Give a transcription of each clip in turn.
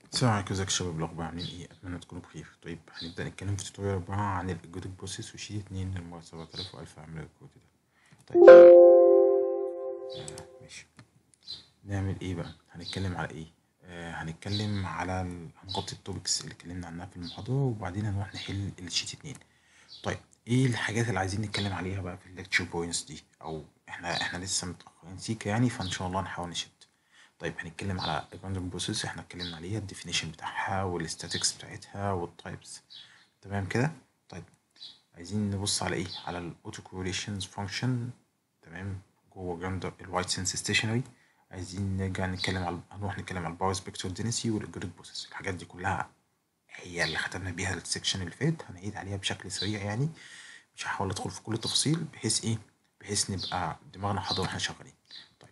السلام عليكم ازيك يا شباب الاخبار عاملين ايه اتمنى تكونوا بخير طيب هنبدا نتكلم في توتوريال اربعة عن الايجوتيك بروسيس وشيت اتنين للمرة سبعة آلاف والف عامل الكود ده طيب آه ماشي نعمل ايه بقى هنتكلم على ايه آه هنتكلم على ال... هنغطي التوبكس اللي اتكلمنا عنها في المحاضرة وبعدين هنروح نحل الشيت اتنين طيب ايه الحاجات اللي عايزين نتكلم عليها بقى في الليكتشر بوينتس دي او احنا احنا لسه متاخرين سيكا يعني فان شاء الله نحاول نشد طيب هنتكلم على الراندوم بروسيس احنا اتكلمنا عليها الديفينيشن بتاعها والستاتكس بتاعتها والتايبس تمام كده طيب عايزين نبص على ايه على الاوتو كورليشنز فانكشن تمام جوه جراند الوايت سنس ستيشنري عايزين نرجع نتكلم على هنروح نتكلم على الباور سبيكترال دينسي والايجوريك بروسيس الحاجات دي كلها هي اللي ختمنا بيها السكشن اللي فات هنعيد عليها بشكل سريع يعني مش هحاول ادخل في كل التفاصيل بحيث ايه بحيث نبقى دماغنا حاضر واحنا شغالين طيب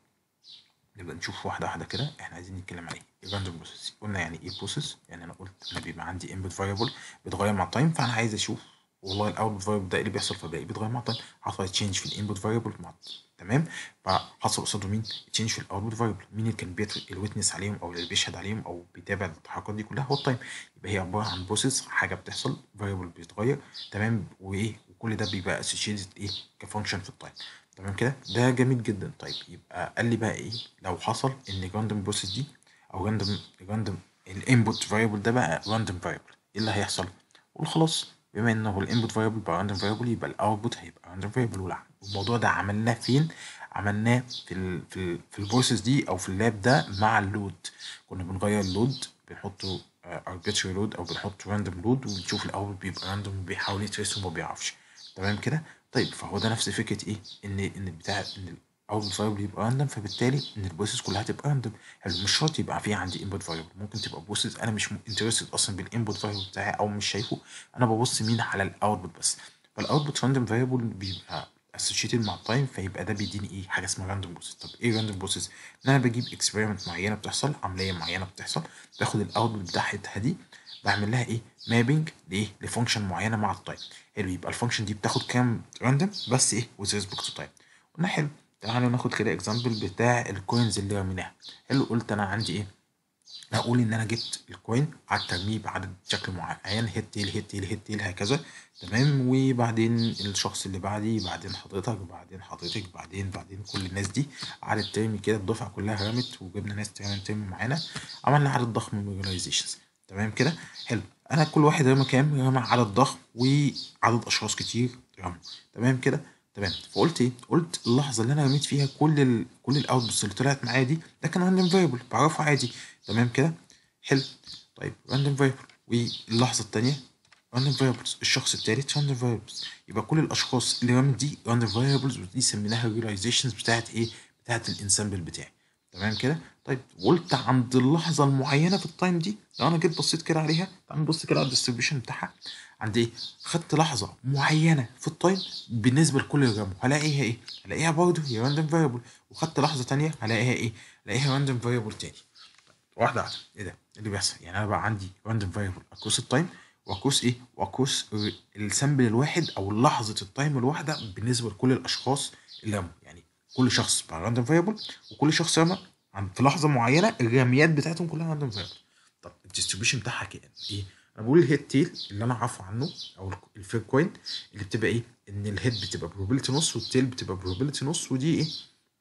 نبقى نشوف واحده واحده كده احنا عايزين نتكلم على ايه الراندوم بروسيس قلنا يعني ايه بروسيس يعني انا قلت انا بيبقى عندي انبوت فاريبل بيتغير مع التايم فانا عايز اشوف والله الاوتبوت فاريبل ده ايه اللي بيحصل فبلاقيه بيتغير مع التايم حصل تشينج في الانبوت فاريبل مع تمام فحصل قصاده مين تشينج في الاوتبوت فاريبل مين اللي كان بيت الويتنس عليهم او اللي بيشهد عليهم او بيتابع التحركات دي كلها هو التايم يبقى هي عباره عن بروسيس حاجه بتحصل فاريبل بيتغير تمام وايه وكل ده بيبقى اسوشيتد ايه كفانكشن في التايم تمام كده ده جميل جدا طيب يبقى قال لي بقى ايه لو حصل ان راندوم بروسيس دي او راندوم راندوم الانبوت فاريبل ده بقى راندوم فاريبل ايه اللي هيحصل قول خلاص بما انه الانبوت فاريبل بقى راندوم فاريبل يبقى الاوتبوت هيبقى راندوم فاريبل والموضوع ده عملناه فين عملناه في ال في ال في البروسيس دي او في اللاب ده مع اللود كنا بنغير اللود بنحطه arbitrary لود او بنحط راندوم لود ونشوف الاوتبوت بيبقى راندوم بيحاول يترسم وما بيعرفش تمام كده طيب فهو ده نفس فكره ايه ان ان بتاع ان الاوتبوت فاريبل يبقى راندوم فبالتالي ان البروسيس كلها تبقى راندوم حلو مش شرط يبقى في عندي انبوت فاريبل ممكن تبقى بروسيس انا مش انترستد اصلا بالانبوت فاريبل بتاعي او مش شايفه انا ببص مين على الاوتبوت بس فالاوتبوت راندوم فاريبل بيبقى اسوشيتد مع التايم فيبقى ده بيديني ايه حاجه اسمها راندوم بروسيس طب ايه راندوم بروسيس ان انا بجيب اكسبيرمنت معينه بتحصل عمليه معينه بتحصل باخد الاوتبوت بتاعتها دي بعمل لها ايه مابنج لايه لفانكشن معينه مع التايم حلو يبقى الفانكشن دي بتاخد كام راندوم بس ايه with respect to time قلنا حلو تعالوا ناخد كده اكزامبل بتاع الكوينز اللي رميناها حلو قلت انا عندي ايه هقول ان انا جبت الكوين قعدت ارميه بعدد شكل معين هيت تيل هيت تيل هيت تيل هكذا تمام وبعدين الشخص اللي بعدي بعدين حضرتك بعدين حضرتك بعدين بعدين كل الناس دي قعدت ترمي كده الدفعه كلها رمت وجبنا ناس ترمي ترمي معانا عملنا عدد ضخم من الريلايزيشنز تمام كده حلو انا كل واحد رمى كام رمى عدد ضخم وعدد اشخاص كتير رموا تمام كده تمام فقلت ايه قلت اللحظه اللي انا رميت فيها كل ال كل الاوتبوتس اللي طلعت معايا دي ده كان راندوم فاريبل بعرفه عادي تمام كده حلو طيب راندوم فاريبل واللحظه الثانيه راندوم فاريبلز الشخص الثالث راندوم فاريبلز يبقى كل الاشخاص اللي رمت دي راندوم فاريبلز ودي سميناها ريلايزيشنز بتاعت ايه بتاعت الانسامبل بتاعي تمام كده طيب قلت عند اللحظه المعينه في التايم دي لو انا جيت بصيت كده عليها تعال نبص كده على الديستريبيوشن بتاعها عند ايه خدت لحظه معينه في التايم بالنسبه لكل اللي رموا هلاقيها ايه هلاقيها برضه هي راندوم فاريبل وخدت لحظه ثانيه هلاقيها ايه هلاقيها راندوم فاريبل تاني واحده واحده ايه ده اللي بيحصل يعني انا بقى عندي راندوم فاريبل اكروس التايم واكروس ايه واكروس السامبل الواحد او لحظه التايم الواحده بالنسبه لكل الاشخاص اللي رموا يعني كل شخص بقى راندوم فاريبل وكل شخص رمى في لحظه معينه الرميات بتاعتهم كلها راندوم فاريبل طب الديستريبيوشن بتاعها كده ايه انا بقول الهيد تيل اللي انا عارفه عنه او الفير كوين اللي بتبقى ايه ان الهيد بتبقى بروبابيلتي نص والتيل بتبقى بروبابيلتي نص ودي ايه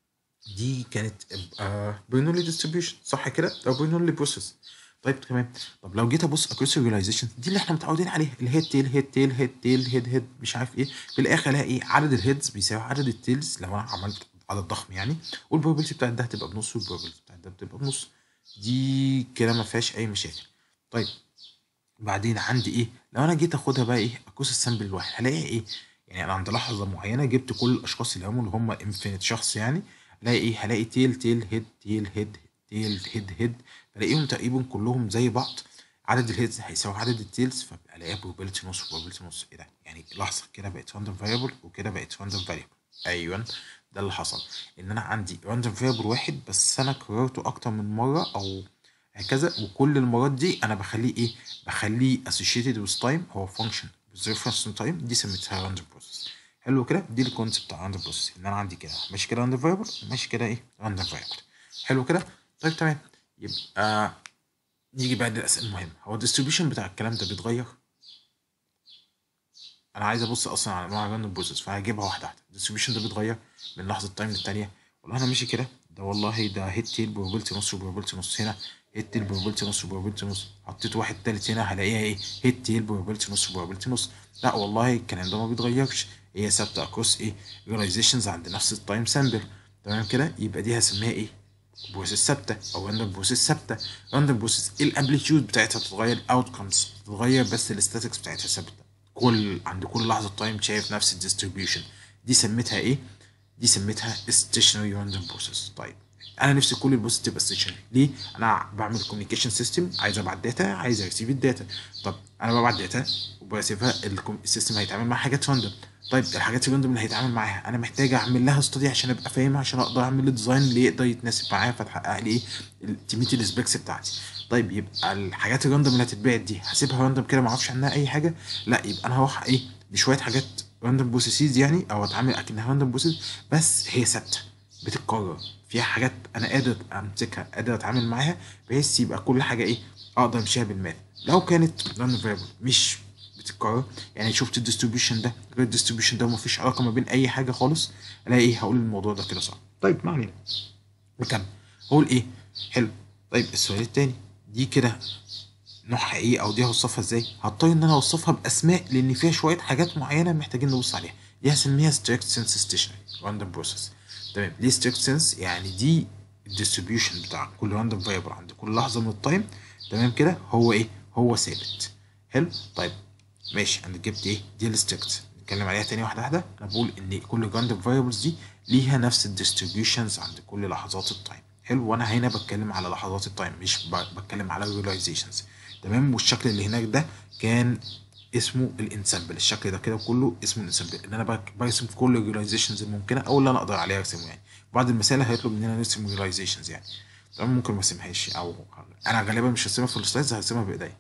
دي كانت برنولي ديستريبيوشن صح كده او برنولي بروسيس طيب تمام طب لو جيت ابص اكروس ريلايزيشن دي اللي احنا متعودين عليها الهيد تيل هيد تيل هيد تيل هيد هيد مش عارف ايه في الاخر الاقي ايه عدد الهيدز بيساوي عدد التيلز لو انا عملت عدد ضخم يعني والبروبابيلتي بتاعت ده هتبقى بنص والبروبابيلتي بتاعت ده بتبقى بنص دي كده ما فيهاش اي مشاكل طيب بعدين عندي ايه لو انا جيت اخدها بقى ايه اكوس السامبل الواحد هلاقي ايه يعني انا عند لحظه معينه جبت كل الاشخاص اللي هم اللي هم انفينيت شخص يعني هلاقي ايه هلاقي تيل تيل هيد تيل هيد تيل هيد هيد بلاقيهم تقريبا كلهم زي بعض عدد الهيدز هيساوي عدد التيلز فبلاقيها بروبابيلتي نص وبروبابيلتي نص ايه ده يعني لحظه كده بقت راندوم فاريبل وكده بقت راندوم فاريبل ايوه ده اللي حصل ان انا عندي راندوم فاريبل واحد بس انا كررته اكتر من مره او هكذا وكل المرات دي انا بخليه ايه بخليه associated with time هو function with reference to time دي سميتها random process حلو كده دي الكونسيبت بتاع random process ان انا عندي كده ماشي كده random variable ماشي كده ايه random variable حلو كده طيب تمام يبقى نيجي بقى للاسئله المهمه هو الديستريبيوشن بتاع الكلام ده بيتغير انا عايز ابص اصلا على انواع الراندوم بروسيس فهجيبها واحده واحده الديستريبيوشن ده بيتغير من لحظه تايم للتانيه والله انا ماشي كده ده والله ده هيت تيل بروبابيلتي نص وبروبابيلتي نص هنا هيت تيل بروبابيلتي نص وبروبابيلتي نص حطيت واحد تالت هنا هلاقيها ايه هيت تيل بروبابيلتي نص وبروبابيلتي نص لا والله الكلام ده ما بيتغيرش هي ثابته اكروس ايه ريلايزيشنز عند نفس التايم سامبل تمام كده يبقى دي هسميها ايه بروسيس ثابته او راندوم بروسيس ثابته راندوم بروسيس الامبليتيود بتاعتها بتتغير الاوتكمز بتتغير بس الاستاتكس بتاعتها ثابته كل عند كل لحظه تايم شايف نفس الديستريبيوشن دي سميتها ايه دي سميتها ستيشنري راندوم بروسيس طيب انا نفسي كل البروسيس تبقى ستيشنري ليه انا بعمل كوميونيكيشن سيستم عايز ابعت داتا عايز اريسيف الداتا طب انا ببعت داتا وبرسيفها السيستم هيتعامل مع حاجات راندوم طيب الحاجات الراندوم اللي هيتعامل معاها انا محتاج اعمل لها ستادي عشان ابقى فاهمها عشان اقدر اعمل ديزاين اللي يقدر يتناسب معايا فتحقق لي ايه تميت السبيكس بتاعتي طيب يبقى الحاجات الراندوم اللي هتتبعت دي هسيبها راندوم كده ما اعرفش عنها اي حاجه لا يبقى انا هروح ايه بشويه حاجات راندوم بروسيسز يعني او اتعامل اكنها راندوم بروسيس بس هي ثابته بتتكرر فيها حاجات انا قادر امسكها قادر اتعامل معاها بحيث يبقى كل حاجه ايه اقدر امشيها بالماث لو كانت نون فاريبل مش بتتكرر يعني شفت الديستريبيوشن ده غير الديستريبيوشن ده ومفيش علاقه ما بين اي حاجه خالص الاقي ايه هقول الموضوع ده كده صعب طيب ما علينا نكمل هقول ايه حلو طيب السؤال التاني دي كده نوعها ايه او دي هوصفها ازاي هضطر ان انا اوصفها باسماء لان فيها شويه حاجات معينه محتاجين نبص عليها دي هسميها strict sense stationary random process تمام ليه strict sense يعني دي الديستريبيوشن بتاع كل راندوم فاريبل عند كل لحظه من التايم تمام كده هو ايه هو ثابت حلو طيب ماشي انا جبت ايه دي الستريكت نتكلم عليها تاني واحده واحده انا بقول ان كل راندوم فاريبلز دي ليها نفس الديستريبيوشنز عند كل لحظات التايم حلو وانا هنا بتكلم على لحظات التايم مش بتكلم على ريلايزيشنز تمام والشكل اللي هناك ده كان اسمه الانسامبل الشكل ده كده كله اسمه الانسامبل ان انا برسم كل الريلايزيشنز الممكنه او اللي انا اقدر عليها ارسمه يعني بعض المسائل هيطلب مننا نرسم ريلايزيشنز يعني تمام ممكن ما ارسمهاش او انا غالبا مش هرسمها في السلايدز هرسمها بايديا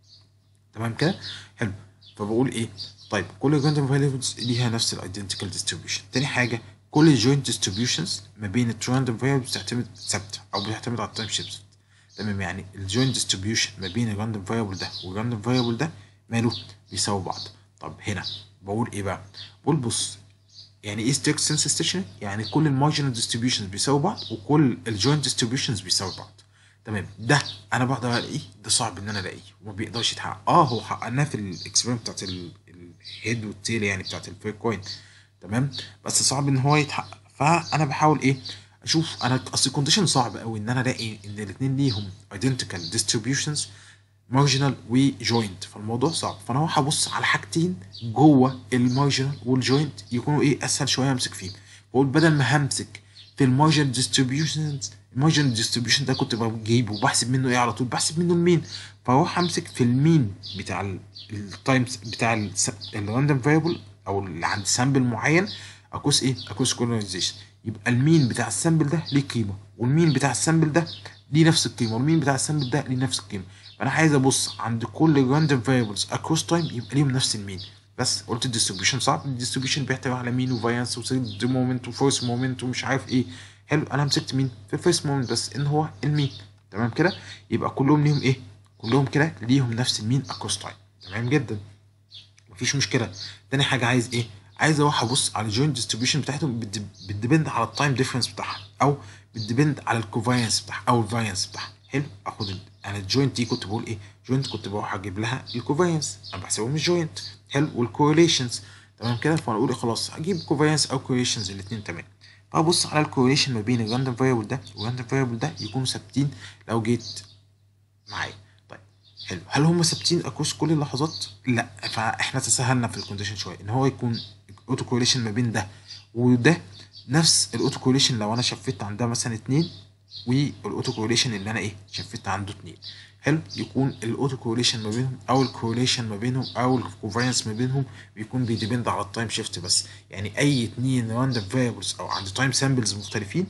تمام كده حلو فبقول ايه طيب كل الراندوم فاريبلز ليها نفس الايدنتيكال ديستريبيوشن تاني حاجه كل الجوينت ديستريبيوشنز ما بين الراندوم فاريبلز بتعتمد ثابته او بتعتمد على التايم شيفت تمام يعني الجوينت ديستريبيوشن ما بين الراندوم فاريبل ده والراندوم فاريبل ده ماله بيساوي بعض طب هنا بقول ايه بقى بقول بص يعني ايه ستريكت سنس ستيشن يعني كل المارجنال ديستريبيوشنز بيساوي بعض وكل الجوينت ديستريبيوشنز بيساوي بعض تمام ده انا بقدر الاقيه ده صعب ان انا الاقيه وما بيقدرش يتحقق اه هو حققناه في الاكسبيرمنت بتاعت الهيد والتيل يعني بتاعت الفير كوين تمام بس صعب ان هو يتحقق فانا بحاول ايه اشوف انا اصل الكونديشن صعب قوي ان انا الاقي ان الاثنين ليهم ايدنتيكال ديستريبيوشنز مارجنال وجوينت فالموضوع صعب فانا هروح ابص على حاجتين جوه المارجنال والجوينت يكونوا ايه اسهل شويه امسك فيهم بقول بدل ما همسك في المارجنال ديستريبيوشنز المارجنال ديستريبيوشن ده كنت بجيبه وبحسب منه ايه على طول بحسب منه المين فاروح امسك في المين بتاع التايم بتاع الراندوم فاريبل او اللي عند سامبل معين اقوس ايه اقوس كولونيزيشن يبقى المين بتاع السامبل ده ليه قيمه والمين بتاع السامبل ده ليه نفس القيمه والمين بتاع السامبل ده ليه نفس القيمه فانا عايز ابص عند كل راندوم فاريبلز اكروس تايم يبقى ليهم نفس المين بس قلت الديستريبيوشن صعب الديستريبيوشن بيحتوي على مين وفاريانس وسيد مومنت وفورس مومنت ومش عارف ايه حلو انا مسكت مين في فيرست مومنت بس ان هو المين تمام كده يبقى كلهم ليهم ايه كلهم كده ليهم نفس المين اكروس تايم تمام جدا مفيش مشكله تاني حاجه عايز ايه عايز اروح ابص على الجوينت ديستريبيوشن بتاعتهم بتديبند على التايم ديفرنس بتاعها او بتديبند على الكوفارينس بتاعها او الفارينس بتاعها حلو اخد ال... انا الجوينت دي كنت بقول ايه جوينت كنت بروح اجيب لها الكوفارينس انا بحسبهم الجوينت حلو والكورليشنز تمام كده فانا اقول خلاص اجيب كوفارينس او كورليشنز الاثنين تمام فابص على الكورليشن ما بين الراندوم فاريبل ده والراندوم فاريبل ده يكونوا ثابتين لو جيت معايا طيب حلو هل هم ثابتين اكروس كل اللحظات لا فاحنا تساهلنا في الكونديشن شويه ان هو يكون اوتو كورليشن ما بين ده وده نفس الاوتو كورليشن لو انا شفت عندها مثلا اتنين والاوتو كورليشن اللي انا ايه شفت عنده اتنين حلو يكون الاوتو كورليشن ما بينهم او الكورليشن ما بينهم او الكوفارينس ما بينهم بيكون بيديبند على التايم شيفت بس يعني اي اتنين راندوم فاريبلز او عند تايم سامبلز مختلفين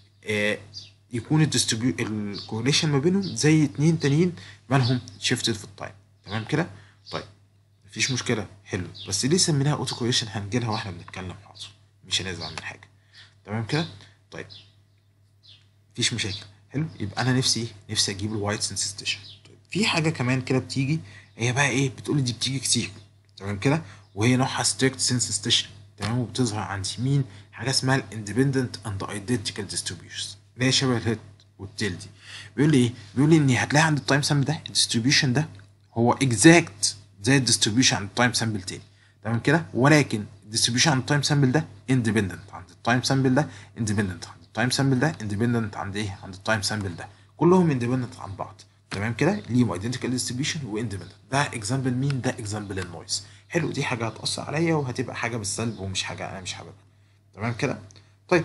آه يكون الديستريبيو الكورليشن ما بينهم زي اتنين تانيين مالهم شيفتد في التايم تمام كده طيب مفيش مشكله حلو بس ليه سميناها اوتو كورليشن هنجيلها واحنا بنتكلم حاضر مش هنزعل من حاجه تمام كده طيب مفيش مشاكل حلو يبقى انا نفسي نفسي اجيب الوايت سنسيتيشن في حاجه كمان كده بتيجي هي بقى ايه بتقول لي دي بتيجي كتير تمام كده وهي نوعها strict sense station تمام وبتظهر عندي مين حاجه اسمها الاندبندنت اند identical distributions اللي هي شبه الهيد والتيل دي بيقول لي ايه بيقول لي ان هتلاقي عند التايم سامبل ده الديستريبيوشن ده هو اكزاكت زي الديستريبيوشن عند التايم سامبل تاني تمام كده ولكن الديستريبيوشن عند التايم سامبل ده اندبندنت عند التايم سامبل ده اندبندنت عند التايم سامبل ده اندبندنت عند ايه عند التايم سامبل ده كلهم اندبندنت عن بعض تمام كده ليهم ايدنتيكال ديستريبيوشن واندبندنت ده اكزامبل مين ده اكزامبل النويز حلو دي حاجه هتاثر عليا وهتبقى حاجه بالسلب ومش حاجه انا مش حاببها تمام كده طيب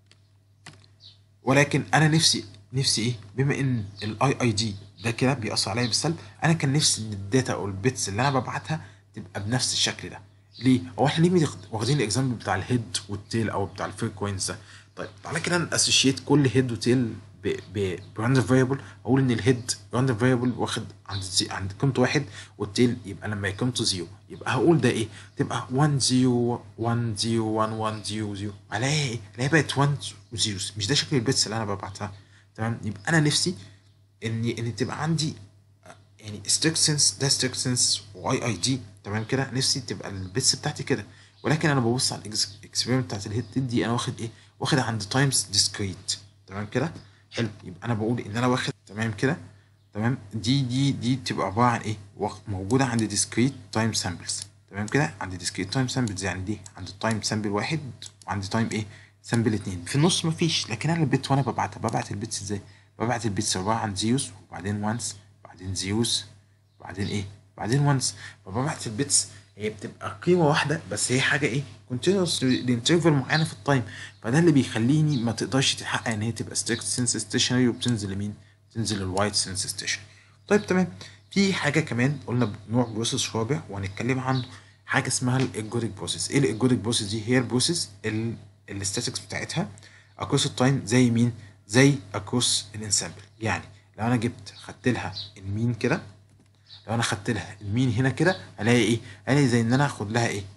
ولكن انا نفسي نفسي ايه بما ان الاي اي دي ده كده بيأثر عليا بالسلب انا كان نفسي ان الداتا او البيتس اللي انا ببعتها تبقى بنفس الشكل ده ليه هو احنا ليه واخدين الاكزامبل بتاع الهيد والتيل او بتاع الفريكوينس ده طيب تعالى كده ناسوشيت كل هيد وتيل براندوم فاريبل اقول ان الهيد راندوم فاريبل واخد عند زي عند قيمته واحد والتيل يبقى لما قيمته زيرو يبقى هقول ده ايه تبقى 1 0 1 0 1 1 0 0 الاقي ايه الاقي بقت 1 وزيروز مش ده شكل البيتس اللي انا ببعتها تمام يبقى انا نفسي ان ان تبقى عندي يعني ستريك سنس ده ستريك سنس واي اي دي تمام كده نفسي تبقى البيتس بتاعتي كده ولكن انا ببص على الاكسبيرمنت بتاعت الهيد دي انا واخد ايه واخد عند تايمز ديسكريت تمام كده حلو يبقى انا بقول ان انا واخد تمام كده تمام دي دي دي تبقى عباره عن ايه موجوده عند ديسكريت تايم سامبلز تمام كده عند ديسكريت تايم سامبلز يعني دي عند التايم سامبل واحد وعند تايم ايه سامبل اتنين في النص مفيش لكن انا البيت وانا ببعتها ببعت البيتس ازاي ببعت البيتس عباره عن زيروز وبعدين وانس بعدين زيروز بعدين ايه بعدين وانس فببعت البيتس هي بتبقى قيمه واحده بس هي حاجه ايه كونتينوس لانترفال معينه في التايم فده اللي بيخليني ما تقدرش تتحقق ان هي تبقى ستريكت سنس ستيشنري وبتنزل لمين تنزل الوايت سنس ستيشن طيب تمام في حاجه كمان قلنا نوع بروسيس رابع وهنتكلم عنه حاجه اسمها الايجوديك بروسيس ايه الايجوديك بروسيس دي هي البروسيس الستاتكس بتاعتها اكروس التايم زي مين زي اكروس الانسامبل يعني لو انا جبت خدت لها المين كده لو انا خدت لها المين هنا كده الاقي ايه الاقي زي ان انا اخد لها ايه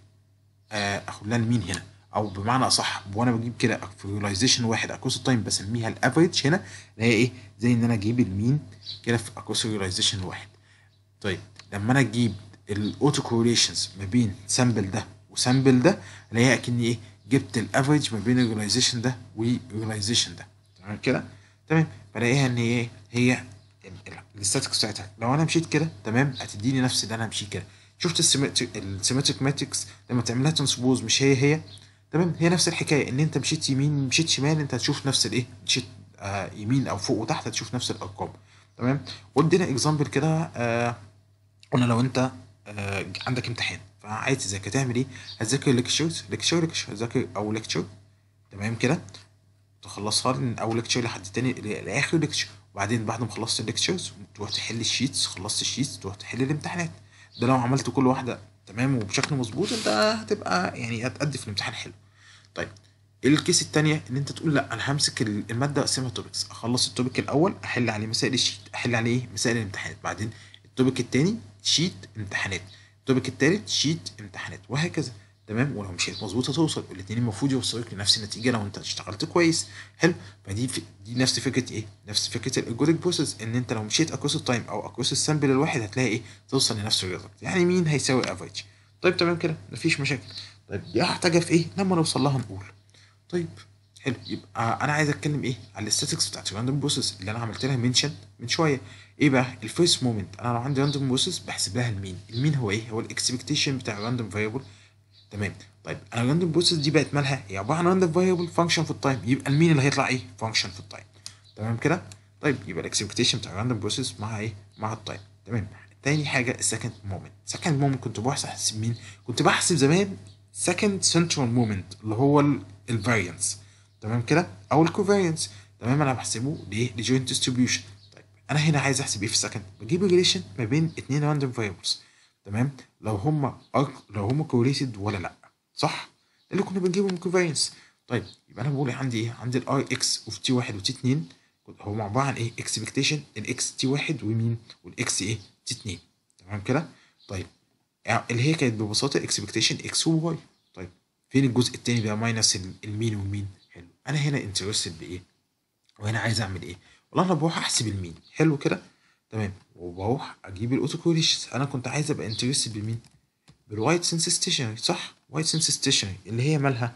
آه اخد لها المين هنا او بمعنى اصح وانا بجيب كده فيجواليزيشن واحد اكروس التايم بسميها الافريج هنا اللي هي ايه زي ان انا اجيب المين كده في اكروس فيجواليزيشن واحد طيب لما انا اجيب الاوتو كوريليشنز ما بين سامبل ده وسامبل ده اللي هي اكني ايه جبت الافريج ما بين الريجولايزيشن ده والريجولايزيشن ده تمام كده تمام بلاقيها ان هي هي الستاتكس بتاعتها لو انا مشيت كده تمام هتديني نفس اللي انا همشي كده شفت السيمتريك ماتريكس لما تعملها ترانسبوز مش هي هي تمام هي نفس الحكايه ان انت مشيت يمين مشيت شمال انت هتشوف نفس الايه مشيت آه يمين او فوق وتحت هتشوف نفس الارقام تمام وادينا اكزامبل كده آه قلنا لو انت آه عندك امتحان فعايز تذاكر تعمل ايه هتذاكر ليكتشرز ليكتشر ليكتشر هتذاكر او ليكتشر تمام كده تخلصها من اول ليكتشر لحد تاني لاخر ليكتشر وبعدين بعد ما خلصت الليكتشرز تروح تحل الشيتس خلصت الشيتس تروح تحل الامتحانات ده لو عملت كل واحده تمام وبشكل مظبوط انت هتبقى يعني هتأدي في الامتحان حلو طيب الكيس التانية ان انت تقول لا انا همسك الماده اقسمها توبكس اخلص التوبيك الاول احل عليه مسائل الشيت احل عليه مسائل الامتحانات بعدين التوبيك التاني شيت امتحانات التوبيك التالت شيت امتحانات وهكذا تمام ولو مشيت مظبوط هتوصل الاثنين المفروض يوصلوك لنفس النتيجه لو انت اشتغلت كويس حلو فدي في دي نفس فكره ايه نفس فكره الايجوديك بروسيس ان انت لو مشيت اكروس التايم او اكروس السامبل الواحد هتلاقي ايه توصل لنفس الريزلت يعني مين هيساوي افريج طيب تمام كده مفيش مشاكل طيب دي هحتاجها في ايه لما نوصل لها نقول طيب حلو يبقى انا عايز اتكلم ايه على الستاتكس بتاعت الراندوم بروسيس اللي انا عملت لها منشن من شويه ايه بقى الفيرست مومنت انا لو عندي راندوم بروسيس بحسب لها المين المين هو ايه هو الاكسبكتيشن بتاع الراندوم فاريبل تمام طيب انا الراندوم بروسيس دي بقت مالها هي عباره عن راندوم فاريبل فانكشن في التايم يبقى المين اللي هيطلع ايه فانكشن في التايم تمام كده طيب يبقى الاكسبكتيشن بتاع الراندوم بروسيس مع ايه مع التايم تمام تاني حاجه السكند مومنت سكند مومنت كنت بحسب مين كنت بحسب زمان سكند سنترال مومنت اللي هو الفاريانس تمام كده او الكوفاريانس تمام انا بحسبه لايه لجوينت ديستريبيوشن طيب انا هنا عايز احسب ايه في السكند بجيب ريليشن ما بين اتنين راندوم فاريبلز تمام لو هما لو هما كوريليتد ولا لا صح ده اللي كنا بنجيبه من كوفاريانس طيب يبقى انا بقول عندي ايه عندي الاي اكس اوف تي واحد وتي اتنين هو عباره عن ايه اكسبكتيشن الاكس تي واحد ومين والاكس ايه تي اتنين تمام كده طيب اللي هي كانت ببساطه اكسبكتيشن اكس وواي طيب فين الجزء التاني بقى ماينس المين والمين حلو انا هنا انترستد بايه وهنا عايز اعمل ايه والله انا بروح احسب المين حلو كده تمام وبروح اجيب الاوتو كوريشنز انا كنت عايز ابقى انترستد بمين بالوايت سنس ستيشنري صح وايت سنس ستيشنري اللي هي مالها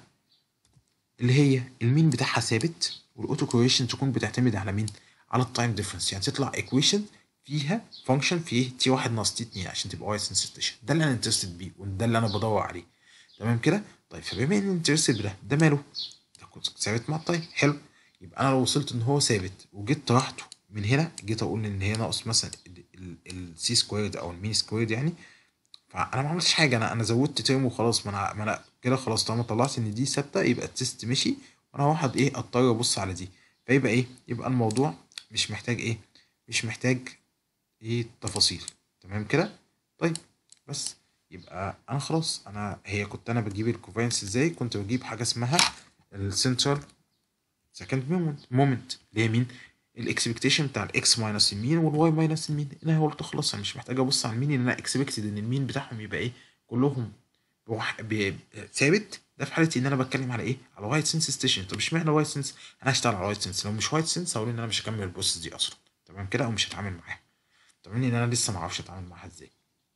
اللي هي المين بتاعها ثابت والاوتو كوريشن تكون بتعتمد على مين على التايم ديفرنس يعني تطلع ايكويشن فيها فانكشن فيه تي واحد ناقص تي اتنين عشان تبقى وايت سنس ستيشن ده اللي انا انترستد بيه وده اللي انا بدور عليه تمام كده طيب فبما اني انترستد بده ده ماله ده كنت ثابت مع التايم حلو يبقى انا لو وصلت ان هو ثابت وجيت طرحته من هنا جيت اقول ان هي ناقص مثلا السي سكويرد او المين سكويرد يعني فانا ما عملتش حاجه انا انا زودت ترم وخلاص ما انا ما انا كده خلاص طالما طلعت ان دي ثابته يبقى التست مشي وانا واحد ايه اضطر ابص على دي فيبقى ايه يبقى الموضوع مش محتاج ايه مش محتاج ايه تفاصيل تمام كده طيب بس يبقى انا خلاص انا هي كنت انا بجيب الكوفاينس ازاي كنت بجيب حاجه اسمها السنترال سكند مومنت مومنت اللي هي مين الاكسبكتيشن بتاع الاكس ماينس المين والواي ماينس المين انا قلت خلاص انا مش محتاج ابص على المين ان انا اكسبكتد ان المين بتاعهم يبقى ايه كلهم بوح... ب... ثابت ده في حاله ان انا بتكلم على ايه على وايت سنس ستيشن طب اشمعنى وايت سنس انا هشتغل على وايت سنس لو مش وايت سنس هقول ان انا مش هكمل البروسيس دي اصلا تمام كده او مش هتعامل معاها تمام ان انا لسه ما اعرفش اتعامل معاها ازاي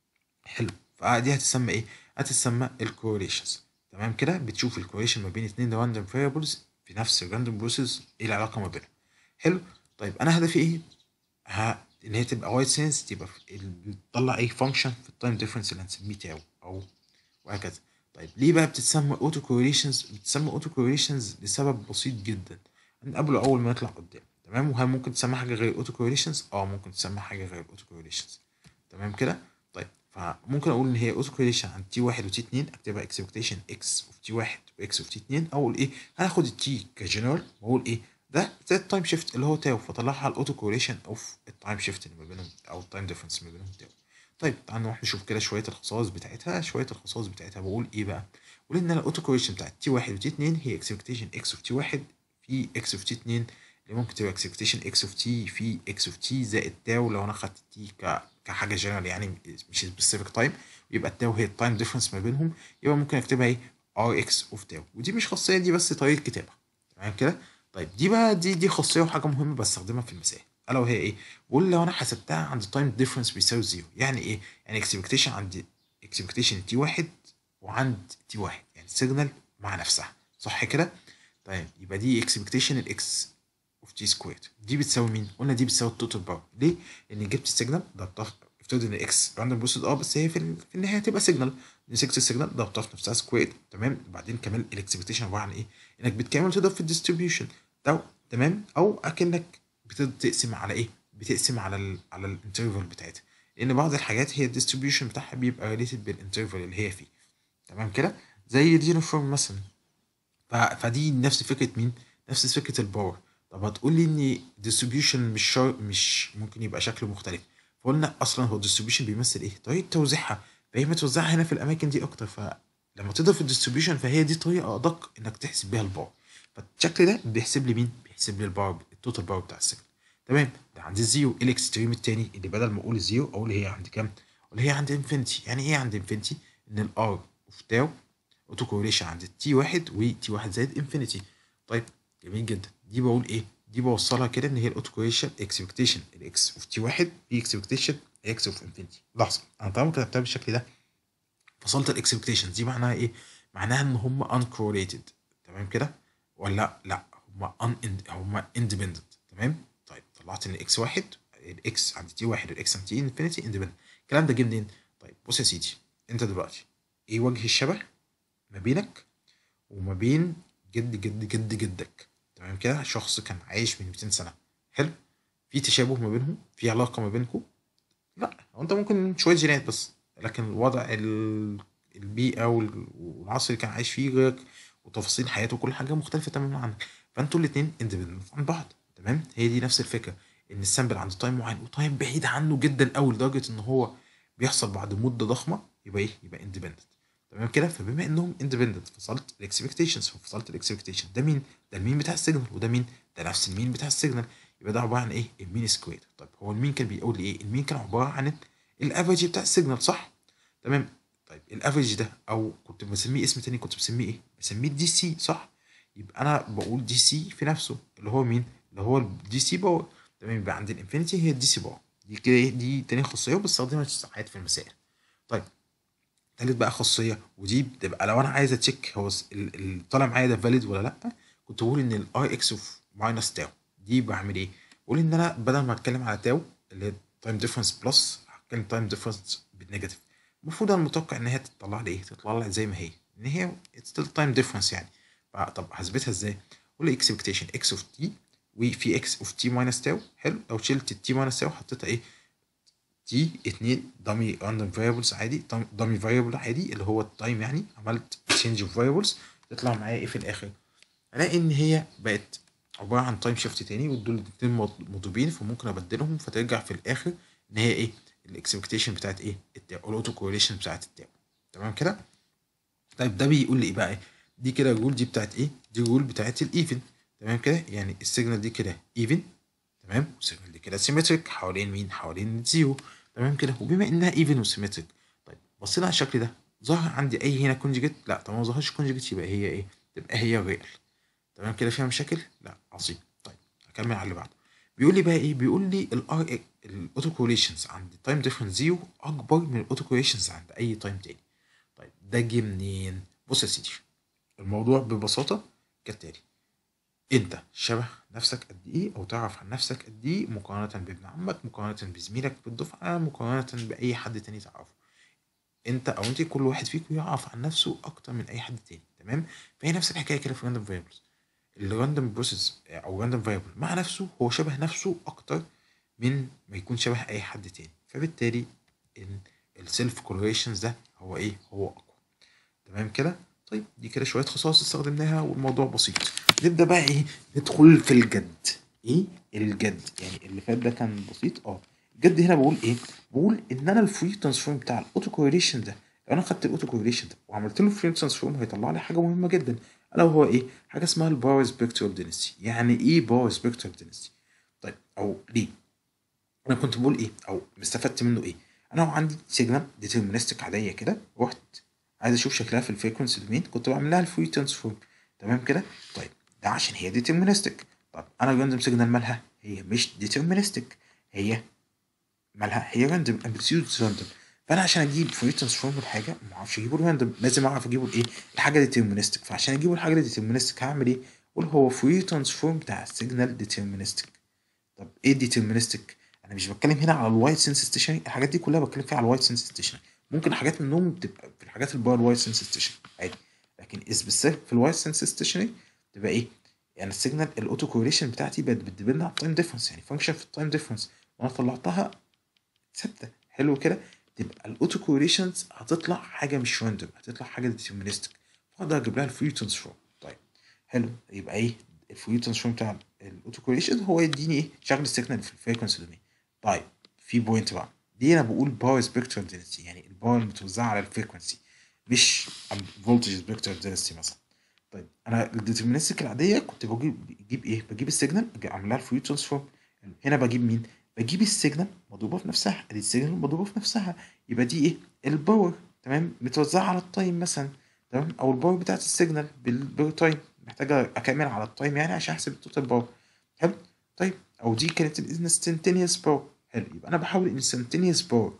حلو فدي هتسمى ايه هتسمى الكوريليشنز تمام كده بتشوف الكوريليشن ما بين اتنين راندوم فاريبلز في نفس الراندوم بروسيس ايه العلاقه ما بينهم حلو طيب انا هدفي ايه ها ان هي تبقى وايت سنس تبقى بتطلع ايه فانكشن في التايم ديفرنس اللي هنسميه تاو او وهكذا طيب ليه بقى بتتسمى اوتو كوريليشنز بتتسمى اوتو كوريليشنز لسبب بسيط جدا هنقابله اول ما يطلع قدام تمام وهل ممكن تسمى حاجه غير الاوتو كوريليشنز اه ممكن تسمى حاجه غير الاوتو كوريليشنز تمام كده طيب فممكن اقول ان هي اوتو كوريليشن عند تي واحد وتي اتنين اكتبها اكسبكتيشن اكس اوف تي واحد واكس اوف تي اتنين او اقول ايه هناخد التي كجنرال واقول ايه ده زي التايم شيفت اللي هو تاو فطلعها الاوتو كوريليشن اوف التايم شيفت اللي ما بينهم او التايم ديفرنس ما بينهم تاو طيب تعالوا نروح نشوف كده شويه الخصائص بتاعتها شويه الخصائص بتاعتها بقول ايه بقى بقول ان الاوتو كوريليشن بتاعت تي واحد وتي اتنين هي اكسبكتيشن اكس اوف تي واحد في اكس اوف تي اتنين اللي ممكن تبقى اكسبكتيشن اكس اوف تي في اكس اوف تي زائد تاو لو انا خدت تي ك كحاجه جنرال يعني مش سبيسيفيك تايم يبقى التاو هي التايم ديفرنس ما بينهم يبقى ممكن اكتبها ايه ار اكس اوف تاو ودي مش خاصيه دي بس طريقه كتابه تمام كده طيب دي بقى دي دي خاصيه وحاجه مهمه بستخدمها في المسائل الا وهي ايه بقول لو انا حسبتها عند تايم ديفرنس بيساوي زيرو يعني ايه يعني اكسبكتيشن عند اكسبكتيشن تي واحد وعند تي واحد يعني السيجنال مع نفسها صح كده طيب يبقى دي اكسبكتيشن الاكس اوف تي سكوير دي بتساوي مين قلنا دي بتساوي التوتال باور ليه لان جبت السيجنال ضربتها افترض ان اكس راندوم بروسيس اه بس هي في, ال... في النهايه هتبقى سيجنال مسكت السيجنال ضربتها في نفسها سكوير تمام وبعدين كمان الاكسبكتيشن عباره عن ايه انك بتكمل تضرب في الديستريبيوشن تمام او اكنك بتقسم على ايه بتقسم على ال على الانترفال بتاعتها لان بعض الحاجات هي الديستريبيوشن بتاعها بيبقى ريليتد بالانترفال اللي هي فيه تمام كده زي اليونيفورم مثلا ف... فدي نفس فكره مين نفس فكره الباور طب هتقول لي ان الديستريبيوشن مش شر... مش ممكن يبقى شكله مختلف فقلنا اصلا هو الديستريبيوشن بيمثل ايه طريقه توزيعها فهي متوزعه هنا في الاماكن دي اكتر فلما تضرب الديستريبيوشن فهي دي طريقه ادق انك تحسب بيها الباور فالشكل ده بيحسب لي مين بيحسب لي الباور التوتال باور بتاع السيجنال تمام ده عند الزيرو الاكستريم التاني اللي بدل ما اقول الزيرو اقول هي عند كام اقول هي عند انفينيتي يعني ايه عند انفينيتي ان الار اوف تاو اوتو كوريليشن عند تي واحد وتي واحد زائد انفينيتي طيب جميل جدا دي بقول ايه دي بوصلها كده ان هي الاوتو كوريليشن اكسبكتيشن الاكس اوف تي واحد في اكسبكتيشن اكس اوف انفينيتي لحظه انا طالما كتبتها بالشكل ده فصلت الاكسبكتيشن دي معناها ايه معناها ان هم uncorrelated تمام كده ولا لا هم ان هم اندبندنت تمام طيب طلعت ان اكس واحد الاكس عند تي واحد والاكس عند تي انفينيتي اندبندنت الكلام ده جه منين؟ طيب بص يا سيدي انت دلوقتي ايه وجه الشبه ما بينك وما بين جد جد جد جدك تمام كده شخص كان عايش من 200 سنه حلو في تشابه ما بينهم في علاقه ما بينكم لا هو انت ممكن شويه جينات بس لكن الوضع البيئه والعصر اللي كان عايش فيه غيرك وتفاصيل حياته وكل حاجه مختلفه تماما عنك فانتوا الاثنين اندبندنت عن بعض تمام هي دي نفس الفكره ان السامبل عند تايم معين وتايم بعيد عنه جدا قوي لدرجه ان هو بيحصل بعد مده ضخمه يبقى ايه يبقى اندبندنت تمام كده فبما انهم اندبندنت فصلت الاكسبكتيشنز فصلت الاكسبكتيشن ده مين ده المين بتاع السيجنال وده مين ده نفس المين بتاع السيجنال يبقى ده عباره عن ايه المين سكوير طيب هو المين كان بيقول لي ايه المين كان عباره عن الافريج بتاع السيجنال صح تمام طيب الافريج ده او كنت بسميه اسم تاني كنت بسميه ايه بسميه دي سي صح يبقى انا بقول دي سي في نفسه اللي هو مين اللي هو الدي سي باور تمام يبقى عند الانفينيتي هي الدي سي باور دي كده إيه؟ دي تاني خاصيه وبستخدمها ساعات في المسائل طيب تالت بقى خاصيه ودي بتبقى لو انا عايز اتشيك هو س- ال- اللي طالع معايا ده فاليد ولا لا كنت بقول ان الاي اكس اوف ماينس تاو دي بعمل ايه؟ بقول ان انا بدل ما اتكلم على تاو اللي هي تايم ديفرنس بلس هتكلم تايم ديفرنس بالنيجاتيف المفروض انا متوقع ان هي تطلع لي ايه؟ تطلع لي زي ما هي ان هي ستيل تايم ديفرنس يعني بقى طب هثبتها ازاي؟ اقول لي اكسبكتيشن اكس اوف تي وفي اكس اوف تي ماينس تاو حلو لو شلت التي ماينس تاو حطيتها ايه؟ تي اتنين دامي راندوم فاريبلز عادي دامي فاريبل عادي اللي هو التايم يعني عملت تشينج اوف فاريبلز تطلع معايا ايه في الاخر الاقي ان هي بقت عباره عن تايم شيفت تاني ودول الاتنين مض- مضروبين فممكن ابدلهم فترجع في الاخر ان هي ايه الاكسبكتيشن بتاعت ايه التاو الاوتو كوريليشن بتاعت التاو تمام كده طيب ده بيقول لي ايه بقى دي كده الرول دي بتاعت ايه دي الرول بتاعت الايفن تمام كده يعني السيجنال دي كده ايفن تمام والسيجنال دي كده سيمتريك حوالين مين حوالين زيرو تمام كده وبما انها ايفن وسيمتريك طيب بصينا على الشكل ده ظهر عندي اي هنا كونجيجيت لا طب ما ظهرش كونجيجيت يبقى هي ايه تبقى هي ريال تمام كده فيها مشاكل لا عظيم طيب هكمل على اللي بعده بيقول لي بقى ايه بيقول لي الار الاوتو كوريليشنز عند تايم ديفرنس زيرو اكبر من الاوتو كوريليشنز عند اي تايم تاني طيب ده جه منين بص يا سيدي الموضوع ببساطه كالتالي انت شبه نفسك قد ايه او تعرف عن نفسك قد ايه مقارنه بابن عمك مقارنه بزميلك بالدفعه مقارنه باي حد تاني تعرفه انت او انت كل واحد فيكم يعرف عن نفسه اكتر من اي حد تاني تمام فهي نفس الحكايه كده في راندوم فاريبلز الراندوم بروسيس او راندوم فاريبل مع نفسه هو شبه نفسه اكتر من ما يكون شبه اي حد تاني فبالتالي ان السيلف كورليشنز ده هو ايه هو اقوى تمام كده طيب دي كده شويه خصائص استخدمناها والموضوع بسيط نبدا بقى ايه ندخل في الجد ايه الجد يعني اللي فات ده كان بسيط اه الجد هنا بقول ايه بقول ان انا الفري ترانسفورم بتاع الاوتو كورليشن ده لو انا خدت الاوتو كورليشن ده وعملت له فري ترانسفورم هيطلع لي حاجه مهمه جدا الا وهو ايه حاجه اسمها الباور سبيكترال دينستي يعني ايه باور سبيكترال دينستي طيب او ليه انا كنت بقول ايه او استفدت منه ايه انا عندي سيجنال ديترمينستيك عاديه كده رحت عايز اشوف شكلها في الفريكونسي دومين كنت بعمل لها الفري ترانسفورم تمام كده طيب ده عشان هي ديترمينستيك طب انا الراندوم سيجنال مالها هي مش ديترمينستيك هي مالها هي راندوم امبليتيود راندوم فانا عشان اجيب فوري ترانسفورم الحاجه ما اعرفش اجيبه راندوم لازم اعرف اجيبه الايه الحاجه ديترمينستيك فعشان اجيبه الحاجه ديترمينستيك هعمل ايه اقول هو فوري ترانسفورم بتاع السيجنال ديترمينستيك طب ايه ديترمينستيك انا مش بتكلم هنا على الوايت سنس ستيشن الحاجات دي كلها بتكلم فيها على الوايت سنس ستيشن ممكن حاجات منهم بتبقى في الحاجات اللي بره الوايت سنس ستيشن عادي لكن سبيسيفيك في الوايت سنس ستيشن تبقى ايه يعني السيجنال الاوتو كوريليشن بتاعتي بقت بتديبند على التايم ديفرنس يعني فانكشن في التايم ديفرنس وانا طلعتها ثابته حلو كده تبقى الاوتو كوريليشنز هتطلع حاجه مش راندوم هتطلع حاجه ديترمينستيك فاقدر اجيب لها الفري ترانسفورم طيب حلو يبقى ايه الفري ترانسفورم بتاع الاوتو كوريليشن هو يديني ايه شغل السيجنال في الفريكونسي دومين طيب في بوينت بقى دي انا بقول باور سبيكترال دينستي يعني الباور المتوزعه على الفريكونسي مش فولتج سبيكترال دينستي مثلا طيب انا الديترمينستيك العاديه كنت بجيب بجيب ايه بجيب السيجنال اعمل لها الفري ترانسفورم هنا بجيب مين بجيب السيجنال مضروبه في نفسها ادي السيجنال مضروبه في نفسها يبقى دي ايه الباور تمام متوزعه على التايم مثلا تمام او الباور بتاعت السيجنال بالتايم محتاجه اكمل على التايم يعني عشان احسب التوتال باور حلو طيب او دي كانت الانستنتينيوس باور حلو يبقى انا بحاول الانستنتينيوس باور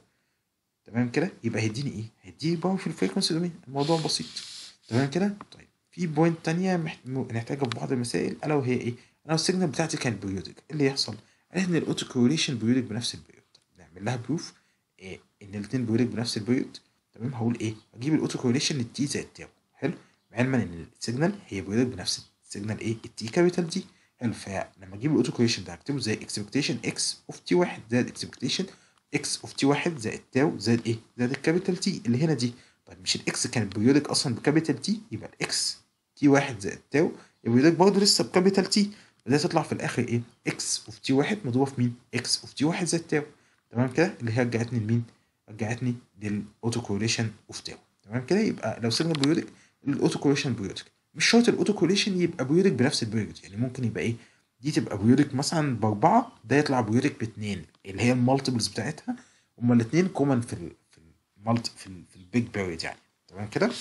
تمام كده يبقى هيديني ايه هيديني باور في الفريكونسي دومين الموضوع بسيط تمام كده طيب في بوينت تانية محت... نحتاجها في بعض المسائل الا وهي ايه انا السيجنال بتاعتي كانت بيريودك ايه اللي يحصل قالت ان الاوتو كوريليشن بيريودك بنفس البيريود نعمل لها بروف إيه ان الاثنين بيريودك بنفس البيريود تمام هقول ايه اجيب الاوتو كوريليشن للتي زائد تاو حلو علما ان السيجنال هي بيريودك بنفس السيجنال ايه التي كابيتال دي حلو فلما اجيب الاوتو كوريليشن ده هكتبه زي اكسبكتيشن اكس اوف تي واحد زائد اكسبكتيشن اكس اوف تي واحد زائد تاو زائد ايه زائد الكابيتال تي اللي هنا دي طيب مش الاكس كانت بيريودك اصلا بكابيتال تي يبقى الاكس تي واحد زائد تاو يبقى بيريودك برضه لسه بكابيتال تي ده تطلع في الاخر ايه اكس اوف تي واحد مضروبه في مين اكس اوف تي واحد زائد تاو تمام كده اللي هي رجعتني لمين رجعتني للاوتو كوريليشن اوف تاو تمام كده يبقى لو سيجنال بيريودك الاوتو كوريليشن بيريودك مش شرط الاوتو كوريليشن يبقى بيريودك بنفس البيريود يعني ممكن يبقى ايه دي تبقى بيريودك مثلا باربعه ده يطلع بيريودك باثنين اللي هي المالتيبلز بتاعتها هما الاثنين كومن في ال في المالت في, ال في البيج بيريود يعني تمام كده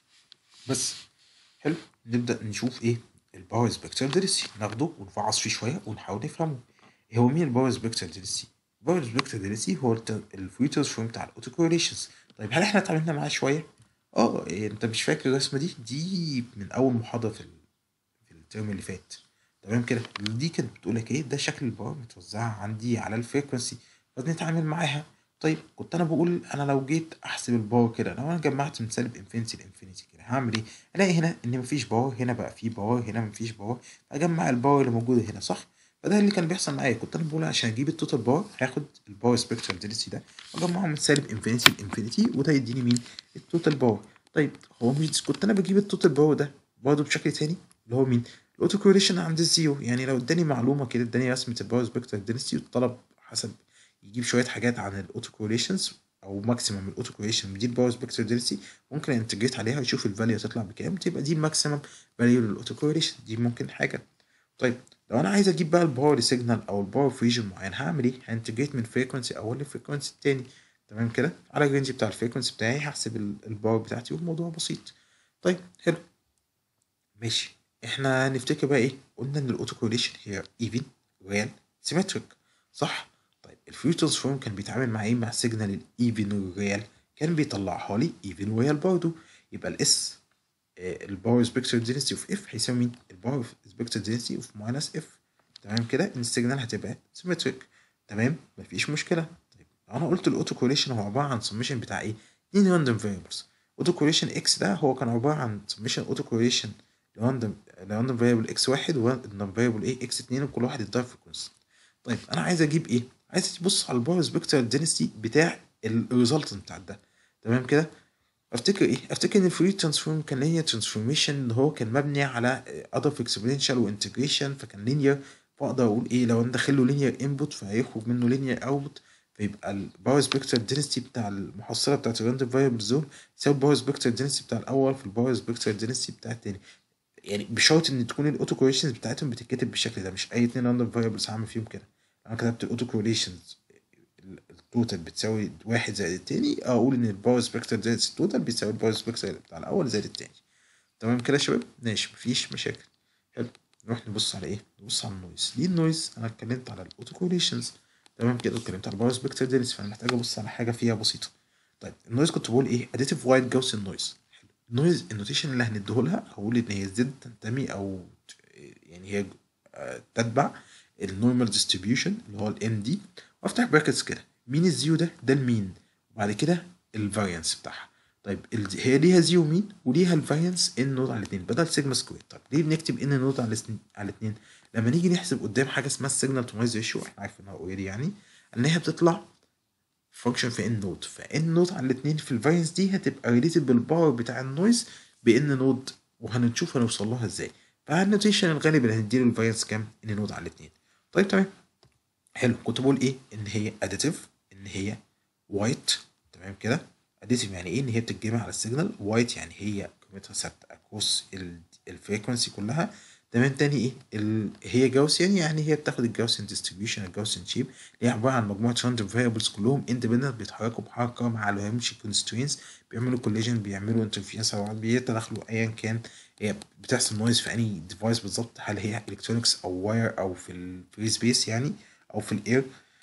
بس حلو نبدا نشوف ايه الباور سبيكترال ديلسي ناخده ونفعص فيه شويه ونحاول نفهمه ايه هو مين الباور سبيكترال ديلسي الباور سبيكتر دينسي هو الفري ترانسفورم بتاع الاوتو كورليشنز طيب هل احنا اتعاملنا معاه شويه اه إيه، انت مش فاكر الرسمه دي دي من اول محاضره في ال- في الترم اللي فات تمام كده دي كانت بتقول لك ايه ده شكل الباور متوزعه عندي على الفريكونسي فبنتعامل معاها طيب كنت انا بقول انا لو جيت احسب الباور كده لو انا جمعت من سالب انفينيتي لانفينيتي كده هعمل ايه الاقي هنا ان مفيش باور هنا بقى في باور هنا مفيش باور اجمع الباور اللي موجوده هنا صح فده اللي كان بيحصل معايا كنت انا بقول عشان اجيب التوتال باور هاخد الباور سبيكترال دينسيتي ده واجمعه من سالب انفينيتي لانفينيتي وده يديني مين التوتال باور طيب هو مش كنت انا بجيب التوتال باور ده برضه بشكل تاني اللي هو مين الاوتو كوريليشن عند الزيرو يعني لو اداني معلومه كده اداني رسمه الباور سبيكترال دينسيتي والطلب حسب يجيب شويه حاجات عن الاوتو كوريليشنز او ماكسيمم الاوتو كوريليشن دي الباور سبيكترال دينسيتي ممكن انتجريت عليها واشوف الفاليو هتطلع بكام تبقى دي الماكسيمم فاليو للاوتو كوريليشن دي ممكن حاجه طيب لو انا عايز اجيب بقى الباور سيجنال او الباور في ريجن معين هعمل ايه هانتجريت من فريكونسي اول لفريكونسي التاني تمام كده على الرينج بتاع الفريكونسي بتاعي هحسب ال- الباور بتاعتي والموضوع بسيط طيب حلو ماشي احنا نفتكر بقى ايه قلنا ان الاوتو كورليشن هي ايفن ريال سيمتريك صح طيب الفري ترانسفورم كان بيتعامل مع ايه مع السيجنال الايفن والريال كان بيطلعها لي ايفن وريال برضه يبقى الاس الباور سبيكتر دينستي اوف اف هيساوي مين الباور سبيكتر دينستي اوف ماينس اف تمام كده ان السيجنال هتبقى سيمتريك تمام مفيش مشكله طيب لو انا قلت الاوتو كورليشن هو عباره عن سميشن بتاع ايه اتنين راندوم فاريبلز اوتو كورليشن اكس ده هو كان عباره عن سميشن اوتو كورليشن راندوم راندوم فاريبل اكس واحد وراندوم فاريبل ايه اكس اتنين وكل واحد يتضاف في كونست طيب انا عايز اجيب ايه عايز تبص على الباور سبيكتر دينستي بتاع الريزلتنت بتاع ده تمام كده افتكر ايه افتكر ان الفورير ترانسفورم كان لينير ترانسفورميشن اللي هو كان مبني على اضف اكسبوننشال وانتجريشن فكان لينير فاقدر اقول ايه لو انا داخل له لينير انبوت فهيخرج منه لينير اوتبوت فيبقى الباور سبيكتر دينستي بتاع المحصله بتاعت الراندوم فاريبلز دول يساوي الباور سبيكتر دينستي بتاع الاول في الباور سبيكتر دينستي بتاع التاني يعني بشرط ان تكون الاوتو كوريليشنز بتاعتهم بتتكتب بالشكل ده مش اي اتنين راندوم فاريبلز هعمل فيهم كده انا كتبت الاوتو كوريليشنز التوتال بتساوي واحد زائد التاني اقول ان الباور سبيكتر زائد التوتال بيساوي الباور سبيكتر بتاع الاول زائد التاني تمام كده يا شباب ماشي مفيش مشاكل حلو نروح نبص على ايه نبص على النويز ليه النويز انا اتكلمت على الاوتو كوريليشنز تمام كده اتكلمت على الباور سبيكتر دينس فانا محتاج ابص على حاجه فيها بسيطه طيب النويز كنت بقول ايه اديتيف وايت جاوسن نويز حلو النويز النوتيشن اللي هنديه لها هقول ان هي زد تنتمي او يعني هي آه، تتبع النورمال ديستريبيوشن اللي هو الام دي وافتح براكتس كده مين الزيرو ده ده المين وبعد كده الفاريانس بتاعها طيب ال- هي ليها زيرو مين وليها الفاريانس ان نوت على الاثنين بدل سيجما سكوير طب ليه بنكتب ان نوت على الاثنين على الاثنين لما نيجي نحسب قدام حاجه اسمها السيجنال تو نويز ريشيو احنا عارفينها اوريدي يعني ان هي بتطلع فانكشن في ان نوت فان نوت على الاثنين في الفاريانس دي هتبقى ريليتد بالباور بتاع النويز بان نوت وهنشوف هنوصل لها ازاي فالنوتيشن الغالب اللي هنديله الفاريانس كام ان نوت على الاثنين طيب تمام حلو كنت بقول ايه ان هي اديتيف ان هي وايت تمام كده اديتيف يعني ايه ان هي بتتجمع على السيجنال وايت يعني هي قيمتها ثابته اكروس الفريكونسي كلها تمام تاني ايه ال... هي جاوسيان يعني هي بتاخد الجاوسيان ديستريبيوشن الجاوسيان شيب اللي هي عباره عن مجموعه راندوم فاريبلز كلهم اندبندنت بيتحركوا بحركه ما عليهمش كونسترينز بيعملوا كوليجن بيعملوا انترفيرنس على بعض بيتداخلوا ايا كان هي بتحصل نويز في انهي ديفايس بالظبط هل هي الكترونكس او واير او في الفري سبيس يعني او في الاير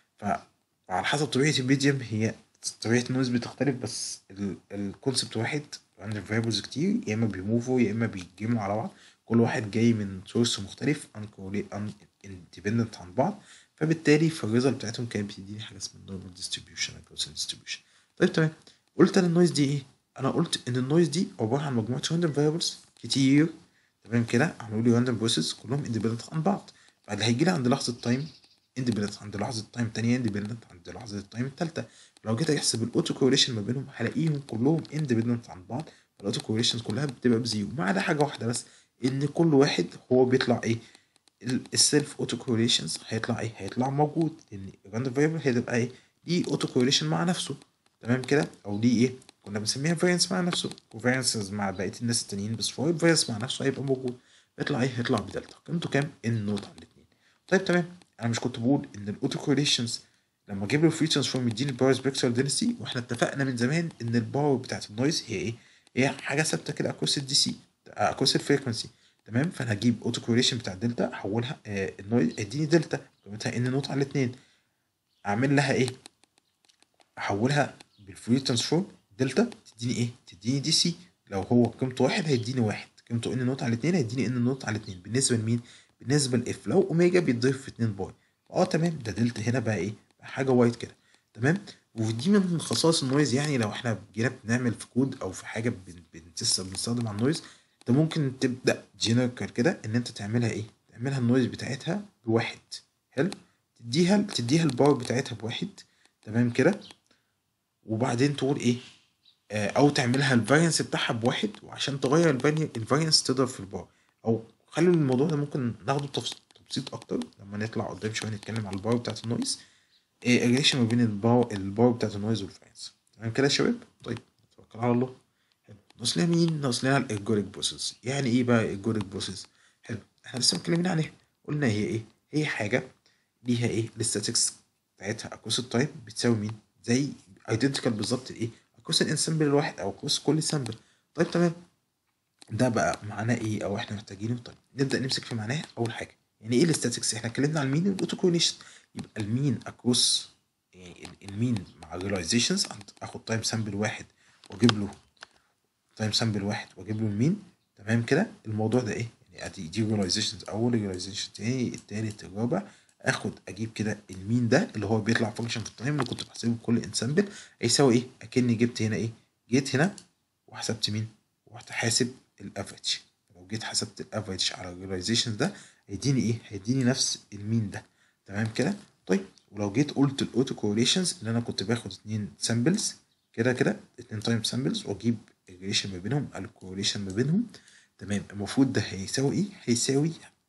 فعلى حسب طبيعه الميديم هي طبيعه النويز بتختلف بس الكونسبت واحد عند فاريبلز كتير يا اما بيموفوا يا اما بيتجمعوا على بعض كل واحد جاي من سورس مختلف ان اندبندنت عن بعض فبالتالي في الريزلت بتاعتهم كانت بتديني حاجه اسمها النورمال ديستريبيوشن الجوسن ديستريبيوشن طيب تمام قلت انا النويز دي ايه انا قلت ان النويز دي عباره عن مجموعه راندوم فاريبلز كتير تمام كده عملوا لي راندوم بروسيس كلهم اندبندنت عن بعض فاللي هيجي لي عند لحظه تايم اندبندنت عند لحظه تايم تانية اندبندنت عند لحظه التايم التالتة لو جيت احسب الاوتو كوريليشن ما بينهم هلاقيهم كلهم اندبندنت عن بعض الاوتو كوريليشن كلها بتبقى بزيرو ما عدا حاجه واحده بس ان كل واحد هو بيطلع ايه السيلف اوتو كوريليشنز هيطلع ايه هيطلع موجود لان الراندوم فاريبل هتبقى ايه ليه اوتو كوريليشن مع نفسه تمام كده او ليه ايه كنا بنسميها فارينس مع نفسه وفارينسز مع بقيه الناس التانيين بس هو الفارينس مع نفسه هيبقى موجود يطلع ايه هيطلع بدلتا قيمته كام ان نوت على الاثنين طيب تمام انا مش كنت بقول ان الاوتو كوريليشنز لما اجيب له الفري ترانسفورم يديني الباور سبيكترال دينستي واحنا اتفقنا من زمان ان الباور بتاعت النويز هي ايه هي حاجه ثابته كده اكروس الدي سي اكروس الفريكونسي تمام فانا هجيب اوتو كوريليشن بتاع الدلتا احولها آه النويز اديني دلتا قيمتها ان نوت على الاثنين اعمل لها ايه احولها بالفورير ترانسفورم دلتا تديني ايه تديني دي سي لو هو قيمته واحد هيديني واحد قيمته ان نوت على اتنين هيديني ان نوت على اتنين بالنسبه لمين بالنسبه لاف لو اوميجا بيتضيف في 2 باي اه تمام ده دلتا هنا بقى ايه بقى حاجه وايت كده تمام ودي من خصائص النويز يعني لو احنا جينا بنعمل في كود او في حاجه بن- بنتس- بنستخدم على النويز انت ممكن تبدا جنرال كده ان انت تعملها ايه تعملها النويز بتاعتها بواحد حلو تديها تديها الباور بتاعتها بواحد تمام كده وبعدين تقول ايه آه، او تعملها الفارينس بتاعها بواحد وعشان تغير الفارينس تضرب في البار او خلوا الموضوع ده ممكن ناخده بتفص- تبسيط اكتر لما نطلع قدام شويه نتكلم على الباور بتاعت النويز ايه الريليشن ما بين الباور الباور بتاعت النويز والفارينس تمام كده يا شباب طيب نتوكل على الله حلو ناقص لنا مين ناقص لنا الايرجوريك بروسيس يعني ايه بقى الايرجوريك بروسيس حلو احنا لسه متكلمين عليها قلنا هي ايه هي حاجه ليها ايه الاستاتكس بتاعتها اكروس التايم بتساوي مين زي ايدنتيكال بالظبط ايه اكروس الانسامبل الواحد او اكروس كل سامبل طيب تمام ده بقى معناه ايه او احنا محتاجينه طيب نبدا نمسك في معناه اول حاجه يعني ايه الاستاتكس احنا اتكلمنا على المين والاوتو كورليشن يبقى المين اكروس يعني ال- المين مع الريلايزيشنز اخد تايم سامبل واحد واجيب له تايم سامبل واحد واجيب له المين تمام كده الموضوع ده ايه يعني ادي دي ريلايزيشنز اول ريلايزيشن تاني التالت الرابع اخد اجيب كده المين ده اللي هو بيطلع فانكشن في التايم اللي كنت بحسبه كل انسامبل هيساوي ايه اكني جبت هنا ايه جيت هنا وحسبت مين ورحت حاسب الافريج لو جيت حسبت الافريج على الريلايزيشن ده هيديني ايه هيديني نفس المين ده تمام كده طيب ولو جيت قلت الاوتو كورليشنز ان انا كنت باخد اتنين سامبلز كده كده اتنين تايم سامبلز واجيب الريليشن ما بينهم الكورليشن ما بينهم تمام المفروض ده هيساوي ايه هيساوي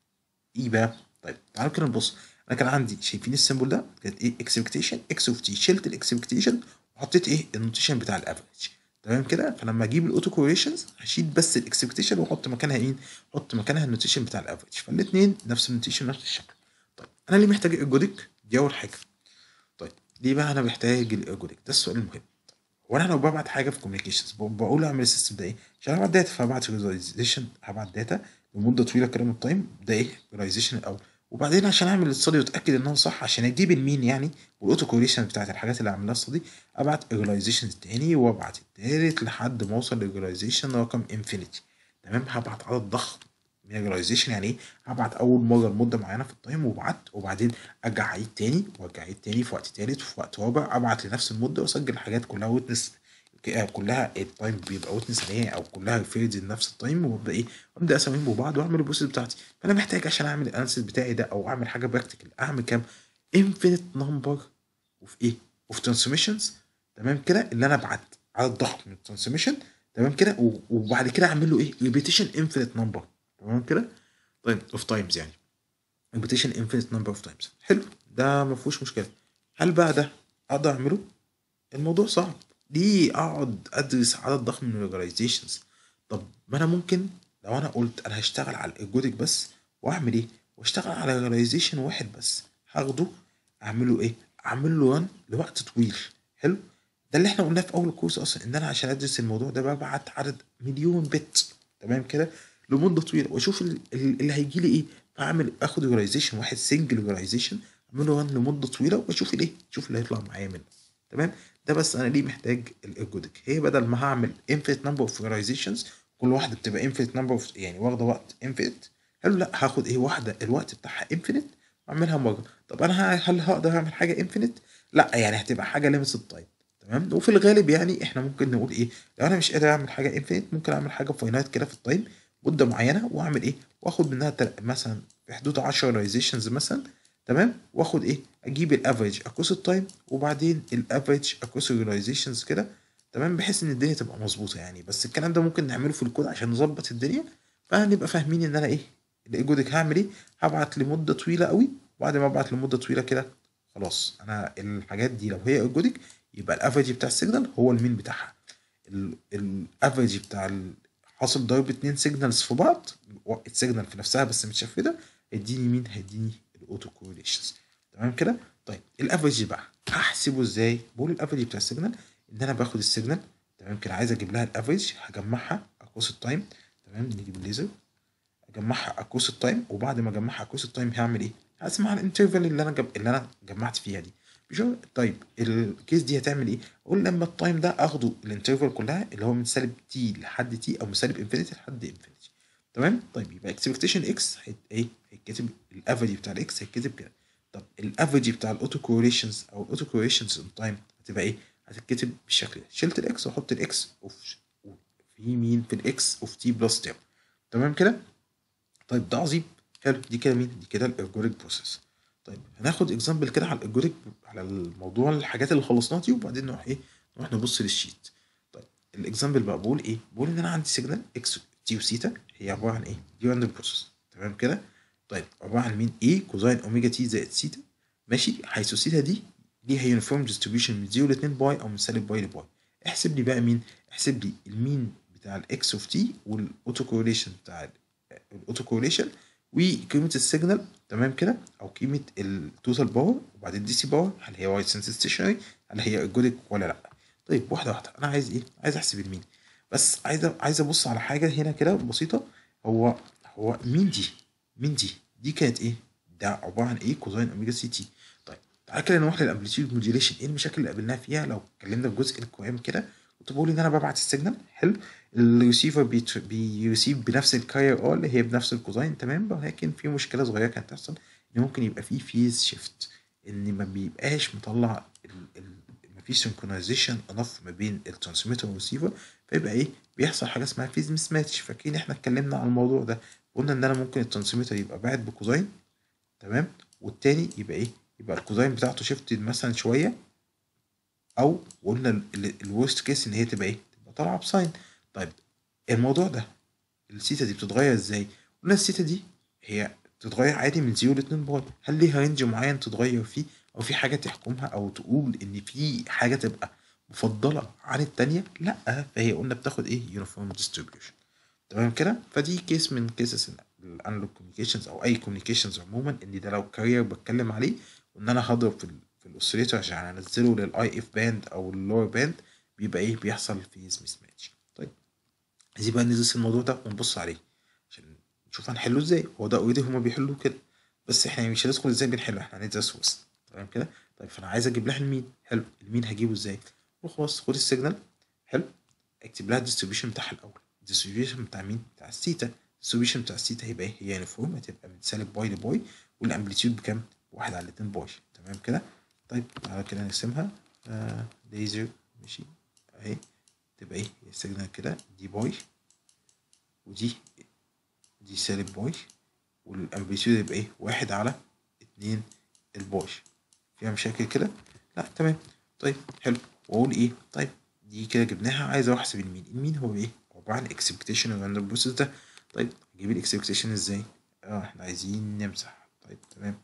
ايه بقى طيب تعالوا كده نبص انا كان عندي شايفين السيمبل ده كانت ايه اكسبكتيشن اكس اوف تي شلت الاكسبكتيشن وحطيت ايه النوتيشن بتاع الافريج تمام كده فلما اجيب الاوتو كورليشنز هشيل بس الاكسبكتيشن واحط مكانها مين احط مكانها النوتيشن بتاع الافريج فالاثنين نفس النوتيشن نفس الشكل طيب انا ليه محتاج الجوديك دي اول حاجه طيب ليه بقى انا محتاج الالجوريثم ده السؤال المهم هو انا لو ببعت حاجه في كوميونيكيشنز بقول اعمل السيستم ده ايه عشان ابعت داتا فبعت ريلايزيشن هبعت داتا لمده طويله كده من التايم ده ايه ريلايزيشن الاول وبعدين عشان اعمل الاستادي واتاكد ان هو صح عشان اجيب المين يعني والاوتو كوريشن بتاعت الحاجات اللي عاملاها الاستادي ابعت الريلايزيشن التاني وابعت التالت لحد ما اوصل للريلايزيشن رقم انفينيتي تمام هبعت عدد ضخم من الريلايزيشن يعني ايه هبعت اول مره لمده معينه في التايم وبعت وبعدين ارجع اعيد تاني وارجع اعيد تاني في وقت تالت وفي وقت رابع ابعت لنفس المده واسجل الحاجات كلها ويتنس كلها التايم بيبقى ويتنس عليها او كلها ريفيرز لنفس التايم وابدا ايه ابدا اسويهم ببعض واعمل البروسيس بتاعتي فانا محتاج عشان اعمل الاناليسيس بتاعي ده او اعمل حاجه براكتيكال اعمل كام انفينيت نمبر اوف ايه اوف ترانسميشنز تمام كده اللي انا ابعت عدد ضخم من الترانسميشن تمام كده و- وبعد كده اعمل له ايه ريبيتيشن انفينيت نمبر تمام كده طيب اوف تايمز يعني ريبيتيشن انفينيت نمبر اوف تايمز حلو ده ما فيهوش مشكله هل بقى ده اقدر اعمله الموضوع صعب ليه اقعد ادرس عدد ضخم من الريلايزيشنز طب ما انا ممكن لو انا قلت انا هشتغل على الايجوديك بس واعمل ايه واشتغل على ريلايزيشن واحد بس هاخده اعمله ايه اعمل له رن لوقت طويل حلو ده اللي احنا قلناه في اول الكورس اصلا ان انا عشان ادرس الموضوع ده ببعت عدد مليون بت تمام كده لمده طويله واشوف ال- ال- اللي هيجي لي ايه فاعمل اخد ريلايزيشن واحد سنجل ريلايزيشن اعمله رن لمده طويله واشوف الايه اشوف اللي هيطلع معايا منه تمام ده بس انا ليه محتاج الايجوديك هي بدل ما هعمل infinite number of realizations كل واحده بتبقى infinite number of يعني واخده وقت infinite حلو لا هاخد ايه واحده الوقت بتاعها infinite واعملها مره طب انا ه- هل هقدر اعمل حاجه infinite لا يعني هتبقى حاجه limited time تمام وفي الغالب يعني احنا ممكن نقول ايه لو انا مش قادر اعمل حاجه infinite ممكن اعمل حاجه فاينايت كده في التايم مده معينه واعمل ايه واخد منها تل- مثلا في حدود 10 realizations مثلا تمام واخد ايه اجيب الافريج اكروس التايم وبعدين الافريج اكروس الريلايزيشنز كده تمام بحيث ان الدنيا تبقى مظبوطه يعني بس الكلام ده ممكن نعمله في الكود عشان نظبط الدنيا فهنبقى فاهمين ان انا ايه الايجوديك هعمل ايه هبعت لمده طويله قوي وبعد ما ابعت لمده طويله كده خلاص انا الحاجات دي لو هي ايجوديك يبقى الافريج بتاع السيجنال هو المين بتاعها الافريج بتاع ال- حاصل ضرب اتنين سيجنالز في بعض السيجنال في نفسها بس متشفده هيديني مين هيديني الاوتو كورليشنز تمام كده طيب الافريج بقى هحسبه ازاي بقول الافريج بتاع السيجنال ان انا باخد السيجنال تمام كده عايز اجيب لها الافريج هجمعها اكروس التايم تمام نجيب الليزر اجمعها اكروس التايم وبعد ما اجمعها اكروس التايم هعمل ايه هقسمها على الانترفال اللي انا جب... اللي انا جمعت فيها دي بشو طيب الكيس دي هتعمل ايه اقول لما التايم ده اخده الانترفال كلها اللي هو من سالب تي لحد تي او من سالب انفينيتي لحد انفينيتي تمام طيب يبقى اكسبكتيشن اكس ايه هيتكتب الافريج بتاع الاكس هيتكتب كده طب الافريج بتاع الاوتو كوريشنز او الاوتو كوريشنز ان تايم هتبقى ايه هتتكتب بالشكل ده شلت الاكس واحط الاكس اوف في مين في الاكس اوف تي بلس تاو تمام كده طيب ده عظيم حلو دي كده مين دي كده الارجوريك بروسيس طيب هناخد اكزامبل كده على الارجوريك على الموضوع الحاجات اللي خلصناها دي وبعدين نروح ايه نروح نبص للشيت طيب الاكزامبل بقى بقول ايه بقول ان انا عندي سيجنال اكس تي وسيتا هي عباره عن ايه دي راندوم بروسيس تمام كده طيب عباره عن مين ايه كوزاين اوميجا تي زائد سيتا ماشي حيث سيتا دي ليها يونيفورم ديستريبيوشن من 0 ل 2 باي او من سالب باي لباي احسب لي بقى مين احسب لي المين بتاع الاكس اوف تي والاوتو كورليشن بتاع الاوتو كورليشن وقيمه السيجنال تمام كده او قيمه التوتال باور وبعدين دي سي باور هل هي وايت سنس ستيشنري هل هي ارجوليك ولا لا طيب واحده واحده انا عايز ايه عايز احسب المين بس عايز عايز ابص على حاجه هنا كده بسيطه هو هو مين دي مين دي دي كانت ايه ده عباره عن ايه كوزاين اوميجا سي تي طيب تعالى كده نروح للامبليتيود موديوليشن ايه المشاكل اللي قابلناها فيها لو اتكلمنا في جزء القيم كده كنت بقول ان انا ببعت السيجنال حلو الريسيفر بيريسيف بنفس الكاير اه اللي هي بنفس الكوزاين تمام ولكن في مشكله صغيره كانت تحصل ان ممكن يبقى في فيز شيفت ان ما بيبقاش مطلع ال ال مفيش سنكرونايزيشن انف ما بين الترانسميتر والريسيفر فيبقى ايه بيحصل حاجه اسمها فيز مس ماتش فاكرين احنا اتكلمنا عن الموضوع ده قلنا ان انا ممكن الترانسميتر يبقى باعت بكوزاين تمام والتاني يبقى ايه يبقى الكوزاين بتاعته شيفت مثلا شويه او قلنا الورست كيس ان هي تبقى ايه تبقى طالعه بساين طيب الموضوع ده السيتا دي بتتغير ازاي قلنا السيتا دي هي تتغير عادي من 0 ل 2 باي هل ليها رينج معين تتغير فيه او في حاجه تحكمها او تقول ان في حاجه تبقى مفضله عن التانية لا فهي قلنا بتاخد ايه يونيفورم ديستريبيوشن تمام كده فدي كيس من كيسز الانالوج كوميونيكيشنز او اي كوميونيكيشنز عموما ان ده لو كارير بتكلم عليه وان انا هضرب في في الاوسيليتور عشان انزله للاي اف باند او اللور باند بيبقى ايه بيحصل فيز مس ماتش طيب عايزين بقى ندرس الموضوع ده ونبص عليه عشان نشوف هنحله ازاي هو ده اوريدي هما بيحلوه كده بس احنا مش هندخل ازاي بنحله احنا هندرسه بس تمام كده طيب فانا عايز اجيب لها المين حلو المين هجيبه ازاي وخلاص خد السيجنال حلو اكتب لها الديستريبيوشن بتاعها الاول الديستريبيوشن بتاع مين بتاع الثيتا الديستريبيوشن بتاع الثيتا هيبقى ايه هي يونيفورم هتبقى من سالب باي لباي والامبليتيود بكام واحد على اتنين باي تمام كده طيب تعالى كده نرسمها آه ليزر ماشي اهي تبقى ايه السيجنال كده دي باي ودي دي سالب باي والامبليتيود يبقى ايه واحد على اتنين الباي فيها مشاكل كده لا تمام طيب حلو واقول ايه طيب دي كده جبناها عايز اروح احسب المين المين هو ايه عباره عن اكسبكتيشن الراندوم بروسيس ده طيب نجيب الاكسبكتيشن ازاي اه احنا عايزين نمسح طيب تمام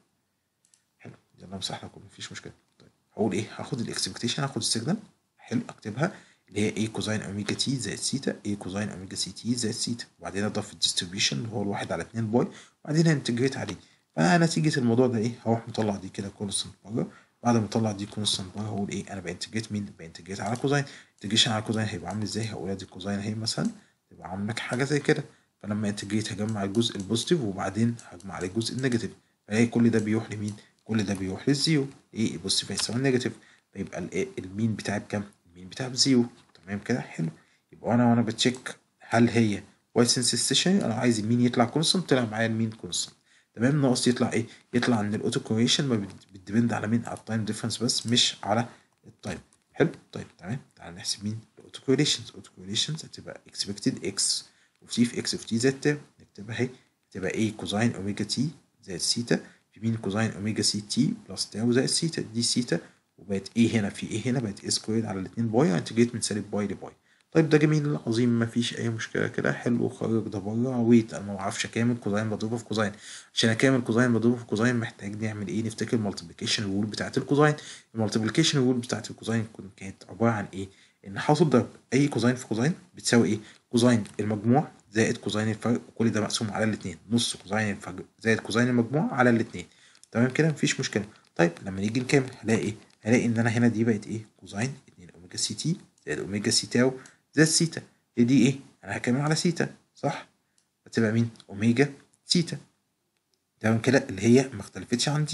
حلو يلا امسح لكم مفيش مشكله طيب هقول ايه هاخد الاكسبكتيشن هاخد السيجنال حلو اكتبها اللي هي ايه كوزاين اوميجا تي زائد سيتا ايه كوزاين اوميجا سي تي زائد سيتا وبعدين اضاف الديستريبيوشن اللي هو الواحد على اتنين باي وبعدين هنتجريت عليه فنتيجة الموضوع ده ايه هروح مطلع دي كده كونستنت بره بعد ما اطلع دي كونستنت بره هقول ايه انا بانتجريت مين بانتجريت على كوزاين انتجريشن على كوزاين هيبقى عامل ازاي هقول ادي كوزاين اهي مثلا تبقى عامله حاجه زي كده فلما انتجريت هجمع الجزء البوزيتيف وبعدين هجمع عليه الجزء النيجاتيف فالاقي كل ده بيروح لمين كل ده بيروح للزيرو ايه البوزيتيف هيساوي النيجاتيف فيبقى الايه المين بتاعي بكام المين بتاعي بزيرو تمام كده حلو يبقى انا وانا بتشيك هل هي وايت سنسيستيشن انا عايز المين يطلع كونستنت طلع معايا المين كونستنت تمام ناقص يطلع ايه يطلع ان الاوتو كوريشن ما بتديبند على مين على التايم ديفرنس بس مش على التايم حلو طيب تمام تعال نحسب مين الاوتو كوريشنز الاوتو كوريشنز هتبقى اكسبكتد اكس اوف تي في اكس اوف تي زائد ترم نكتبها اهي تبقى ايه كوزاين اوميجا تي زائد سيتا في مين كوزاين اوميجا سي تي بلس تاو زائد سيتا دي سيتا وبقت ايه هنا في ايه هنا بقت ايه سكوير على الاتنين باي انتجريت من سالب باي لباي طيب ده جميل عظيم مفيش اي مشكله كده حلو خرج ده بره ويت انا ما بعرفش اكامل كوزاين مضروبه في كوزاين عشان اكامل كوزاين مضروبه في كوزاين محتاج نعمل ايه نفتكر المالتيبليكيشن رول بتاعه الكوزاين المالتيبليكيشن رول بتاعه الكوزاين كانت عباره عن ايه ان حاصل ضرب اي كوزاين في كوزاين بتساوي ايه كوزاين المجموع زائد كوزاين الفرق وكل ده مقسوم على الاثنين نص كوزاين الفرق زائد كوزاين المجموع على الاثنين تمام كده مفيش مشكله طيب لما نيجي نكمل هلاقي ايه هلاقي ان انا هنا دي بقت ايه كوزاين 2 اوميجا سي تي زائد اوميجا سي تاو زائد سيتا هي دي ايه انا هكمل على سيتا صح هتبقى مين اوميجا سيتا تمام كده اللي هي ما اختلفتش عن دي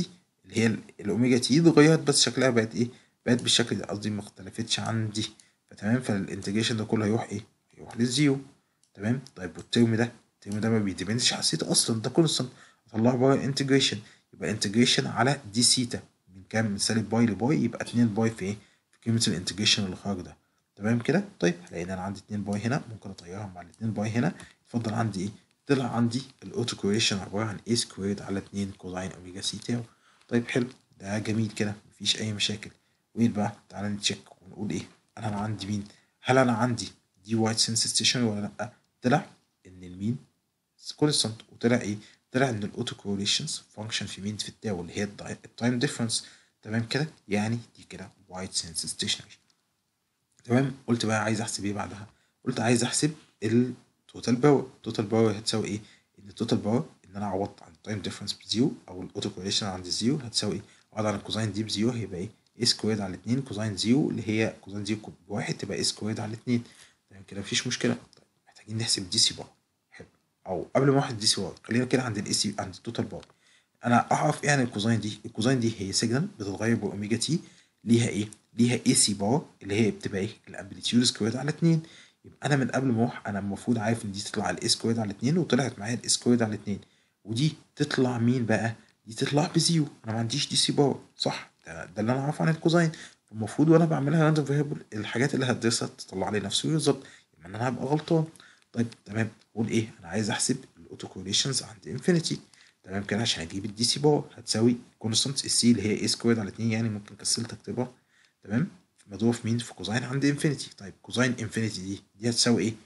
اللي هي ال- الاوميجا تي اتغيرت بس شكلها بقت ايه بقت بالشكل ده قصدي ما اختلفتش عن دي فتمام فالانتجريشن ده كله هيروح ايه هيروح للزيرو تمام طيب والترم ده الترم ده ما بيديبندش على الثيتا اصلا ده كونستانت اطلعه بره الانتجريشن يبقى انتجريشن على دي سيتا من كام من سالب باي لباي يبقى 2 باي في ايه في قيمه الانتجريشن اللي خارج ده تمام كده طيب هلاقي ان انا عندي 2 باي هنا ممكن اطيرها مع ال 2 باي هنا اتفضل عندي ايه طلع عندي الاوتو كوريشن عباره عن a سكويرد على 2 كوزين اوميجا سي تاو طيب حلو ده جميل كده مفيش اي مشاكل وين بقى تعالى نتشيك ونقول ايه هل انا عندي مين هل انا عندي دي وايت سنس ستيشن ولا لا طلع ان المين كونستانت وطلع ايه طلع ان الاوتو كوريليشنز فانكشن في مين في التاو اللي هي التايم ديفرنس تمام كده يعني دي كده وايت سنس ستيشنري تمام قلت بقى عايز احسب ايه بعدها قلت عايز احسب التوتال باور التوتال باور هتساوي ايه ان التوتال باور ان انا عوضت عن التايم ديفرنس بزيرو او الاوتو كوريليشن عند الزيرو هتساوي ايه عوض عن الكوزين دي بزيرو هيبقى ايه a سكويرد على 2 كوزين زيرو اللي هي كوزين زيرو بواحد تبقى a سكويرد على 2 تمام كده مفيش مشكله طيب محتاجين نحسب الدي سي بار حلو او قبل ما نروح الدي سي بار خلينا كده عند الاي سي عند التوتال بار انا اعرف ايه عن الكوزين دي الكوزين دي هي سيجنال بتتغير باوميجا تي ليها ايه ليها اي سي بار اللي هي بتبقى ايه الامبليتيود سكويرد على 2 يبقى انا من قبل ما اروح انا المفروض عارف ان دي تطلع على الاي سكويرد على 2 وطلعت معايا الاي سكويرد على 2 ودي تطلع مين بقى دي تطلع بزيرو انا ما عنديش دي سي بار صح ده, ده اللي انا عارفه عن الكوزين المفروض وانا بعملها راندوم فاريبل الحاجات اللي هتدرسها تطلع لي نفس الريزلت يبقى انا هبقى غلطان طيب تمام قول ايه انا عايز احسب الاوتو كوريليشنز عند انفينيتي تمام كده عشان اجيب الدي سي بار هتساوي كونستانت السي اللي هي اي سكويرد على 2 يعني ممكن كسلت اكتبها تمام مضروب في مين في كوزين عند انفينيتي طيب كوزين انفينيتي دي دي هتساوي ايه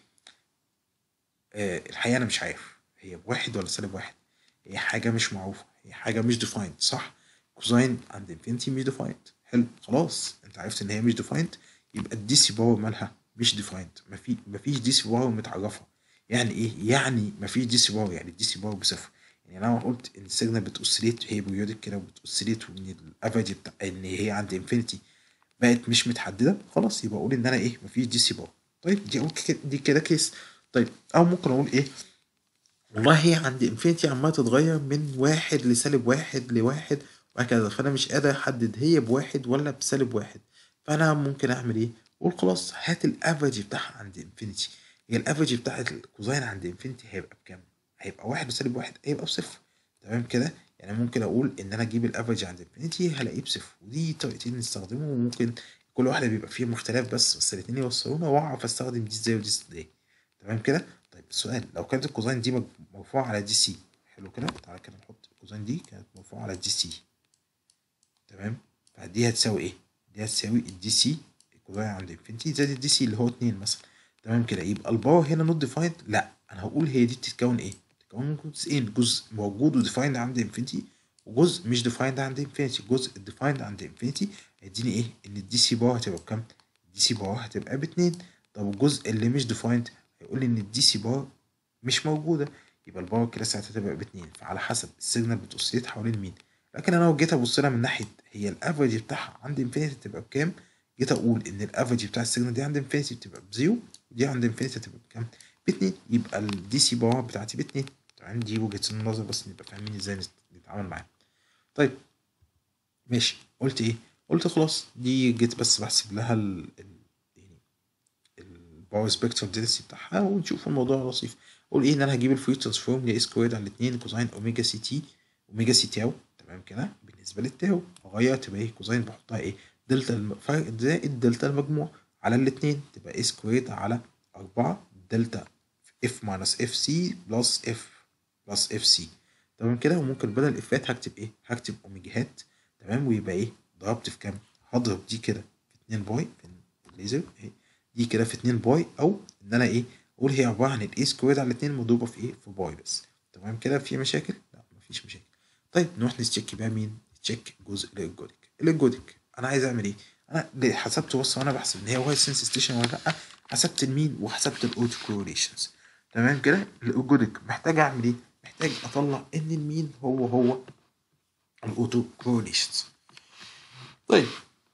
آه الحقيقه انا مش عارف هي بواحد ولا سالب واحد هي حاجه مش معروفه هي حاجه مش ديفايند صح كوزين عند انفينيتي مش ديفايند حلو خلاص انت عرفت ان هي مش ديفايند يبقى الدي سي باور مالها مش ديفايند مفي مفيش دي سي باور متعرفه يعني ايه يعني مفيش دي سي باور يعني الدي سي باور بصفر يعني انا قلت ان السيجنال بتوسيليت هي بيريودك كده وبتوسيليت وان الافرج بتاع ان هي عند انفينيتي بقت مش متحدده خلاص يبقى اقول ان انا ايه مفيش دي سي باور طيب دي اقول كده دي كده كيس طيب او ممكن اقول ايه والله هي عند انفينيتي عماله تتغير من واحد لسالب واحد لواحد وهكذا فانا مش قادر احدد هي بواحد ولا بسالب واحد فانا ممكن اعمل ايه اقول خلاص هات الافرج بتاعها عند انفينيتي هي الافرج بتاعت الكوزين عند انفينيتي هيبقى بكام هيبقى واحد وسالب واحد هيبقى بصفر تمام كده يعني ممكن اقول ان انا اجيب الافرج عند انفينيتي هلاقيه بصفر ودي طريقتين نستخدمهم وممكن كل واحده بيبقى فيها مختلف بس بس الاتنين يوصلونا واعرف استخدم دي ازاي ودي ازاي تمام كده طيب السؤال لو كانت الكوزين دي مرفوعه على دي سي حلو كده تعالى كده نحط الكوزين دي كانت مرفوعه على دي سي تمام فدي هتساوي ايه دي هتساوي الدي سي الكوزين عند انفينيتي زائد الدي سي اللي هو 2 مثلا تمام كده يبقى الباور هنا نوت ديفايند لا انا هقول هي دي بتتكون ايه بتتكون من جزئين جزء موجود وديفايند عند انفينيتي وجزء مش ديفايند عند انفينيتي الجزء الديفايند عند انفينيتي هيديني ايه ان الدي سي باور هتبقى بكام الدي سي باور هتبقى باتنين طب الجزء اللي مش ديفايند هيقول لي ان الدي سي باور مش موجوده يبقى الباور كده ساعتها هتبقى باتنين فعلى حسب السيجنال بتوسيليت حوالين مين لكن انا لو جيت ابص لها من ناحيه هي الافرج بتاعها عند انفينيتي تبقى بكام جيت اقول ان الافرج بتاع السيجنال دي عند انفينيتي بتبقى بزيرو ودي عند انفينيتي هتبقى بكام باتنين يبقى الدي سي باور بتاعتي باتنين تمام دي وجهه النظر بس نبقى فاهمين ازاي نتعامل معاها طيب ماشي قلت ايه قلت خلاص دي جيت بس بحسب لها ال ال يعني الباور سبيكترم دينسيتي بتاعها ونشوف الموضوع لطيف اقول ايه ان انا هجيب الفري ترانسفورم لاي سكويرد على 2 كوزين اوميجا سي تي اوميجا سي تاو تمام كده بالنسبه للتاو اغير تبقى ايه كوزين بحطها ايه دلتا الفرق زائد دلتا المجموع على الاثنين تبقى اي سكويرد على 4 دلتا اف ماينس اف سي بلس اف بلس اف سي تمام كده وممكن بدل الافات هكتب ايه هكتب اوميجاهات تمام ويبقى ايه ضربت في كام هضرب دي كده في 2 باي في الليزر اهي دي كده في 2 باي او ان انا ايه اقول هي عباره عن الاي سكويرد على 2 مضروبه في ايه في باي بس تمام كده في مشاكل لا مفيش مشاكل طيب نروح نتشيك بقى مين تشيك جزء الارجوديك الارجوديك انا عايز اعمل ايه انا حسبت بص وانا بحسب ان هي وايت سنس ستيشن ولا لا حسبت المين وحسبت الاوتو كورليشنز تمام كده الارجوديك محتاج اعمل ايه محتاج اطلع ان المين هو هو الاوتو كورليشنز طيب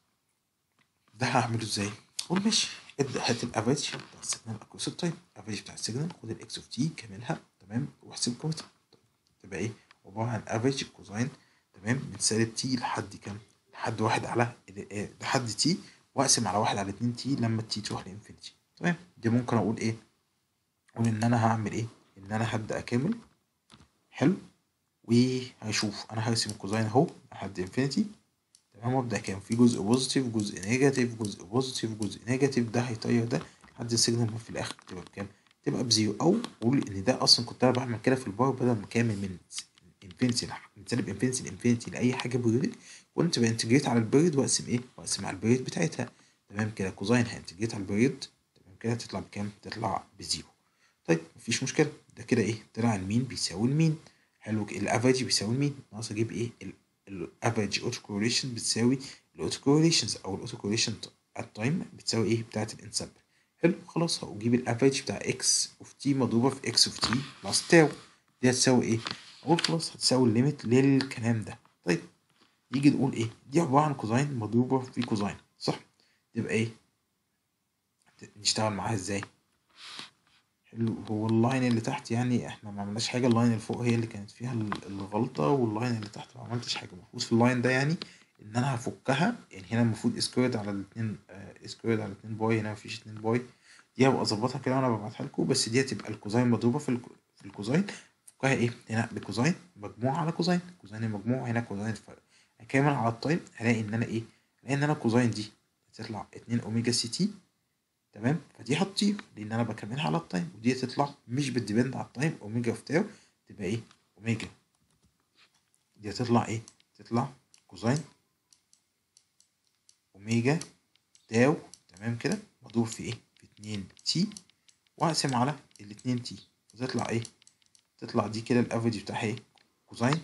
ده هعمله ازاي قول ماشي ابدا هات الافريج بتاع السيجنال اكروس التايم الافريج بتاع السيجنال خد الاكس اوف تي كاملها تمام واحسب كوتا تبقى ايه عباره عن افريج كوزين تمام من سالب تي لحد كام لحد واحد على آه، لحد تي واقسم على واحد على اتنين تي لما التي تروح لانفينيتي تمام دي ممكن اقول ايه اقول ان انا هعمل ايه ان انا هبدا اكمل حلو وهشوف انا هرسم الكوزاين اهو لحد انفينيتي تمام وابدا كام في جزء بوزيتيف جزء نيجاتيف جزء بوزيتيف جزء نيجاتيف ده هيطير ده لحد السيجنال في الاخر تبقى بكام تبقى بزيرو او قول ان ده اصلا كنت انا بعمل كده في الباور بدل ما كامل من انفينيتي من سالب انفينيتي لانفينيتي لاي حاجه بيريودك كنت بانتجريت على البيريود واقسم ايه واقسم على البيريود بتاعتها تمام كده كوزاين هانتجريت على البيريود تمام كده تطلع بكام تطلع بزيرو طيب مفيش مشكله ده كده ايه طلع المين بيساوي المين حلو الافريج بيساوي المين ناقص اجيب ايه الافريج اوتو كوريليشن بتساوي الاوتو كوريليشنز او الاوتو كوريليشن التايم بتساوي ايه بتاعه الانسب حلو خلاص هجيب الافريج بتاع اكس اوف تي مضروبه في اكس اوف تي بلس تاو دي هتساوي ايه اقول خلاص هتساوي الليميت للكلام ده طيب يجي نقول ايه دي عباره عن كوزاين مضروبه في كوزاين صح تبقى ايه نشتغل معاها ازاي حلو هو اللاين اللي تحت يعني احنا ما عملناش حاجه اللاين اللي فوق هي اللي كانت فيها الغلطه واللاين اللي تحت ما عملتش حاجه المفروض في اللاين ده يعني ان انا هفكها يعني هنا المفروض سكويرد على الاتنين سكويرد على الاتنين باي هنا مفيش اتنين باي دي هبقى اظبطها كده وانا ببعتها لكم بس دي هتبقى الكوزاين مضروبه في في الكوزاين فكها ايه هنا بكوزاين مجموع على كوزاين كوزاين المجموع هنا كوزاين الفرق هكمل على التايم هلاقي ان انا ايه هلاقي ان انا كوزاين دي هتطلع اتنين اوميجا سي تي تمام فدي هتطير لان انا بكملها على التايم ودي هتطلع مش بتديبند على التايم اوميجا اوف تاو تبقى ايه اوميجا دي هتطلع ايه تطلع كوزاين اوميجا تاو تمام كده مضروب في ايه في اتنين تي واقسم على الاتنين تي وتطلع ايه تطلع دي كده الافريج بتاعها ايه كوزاين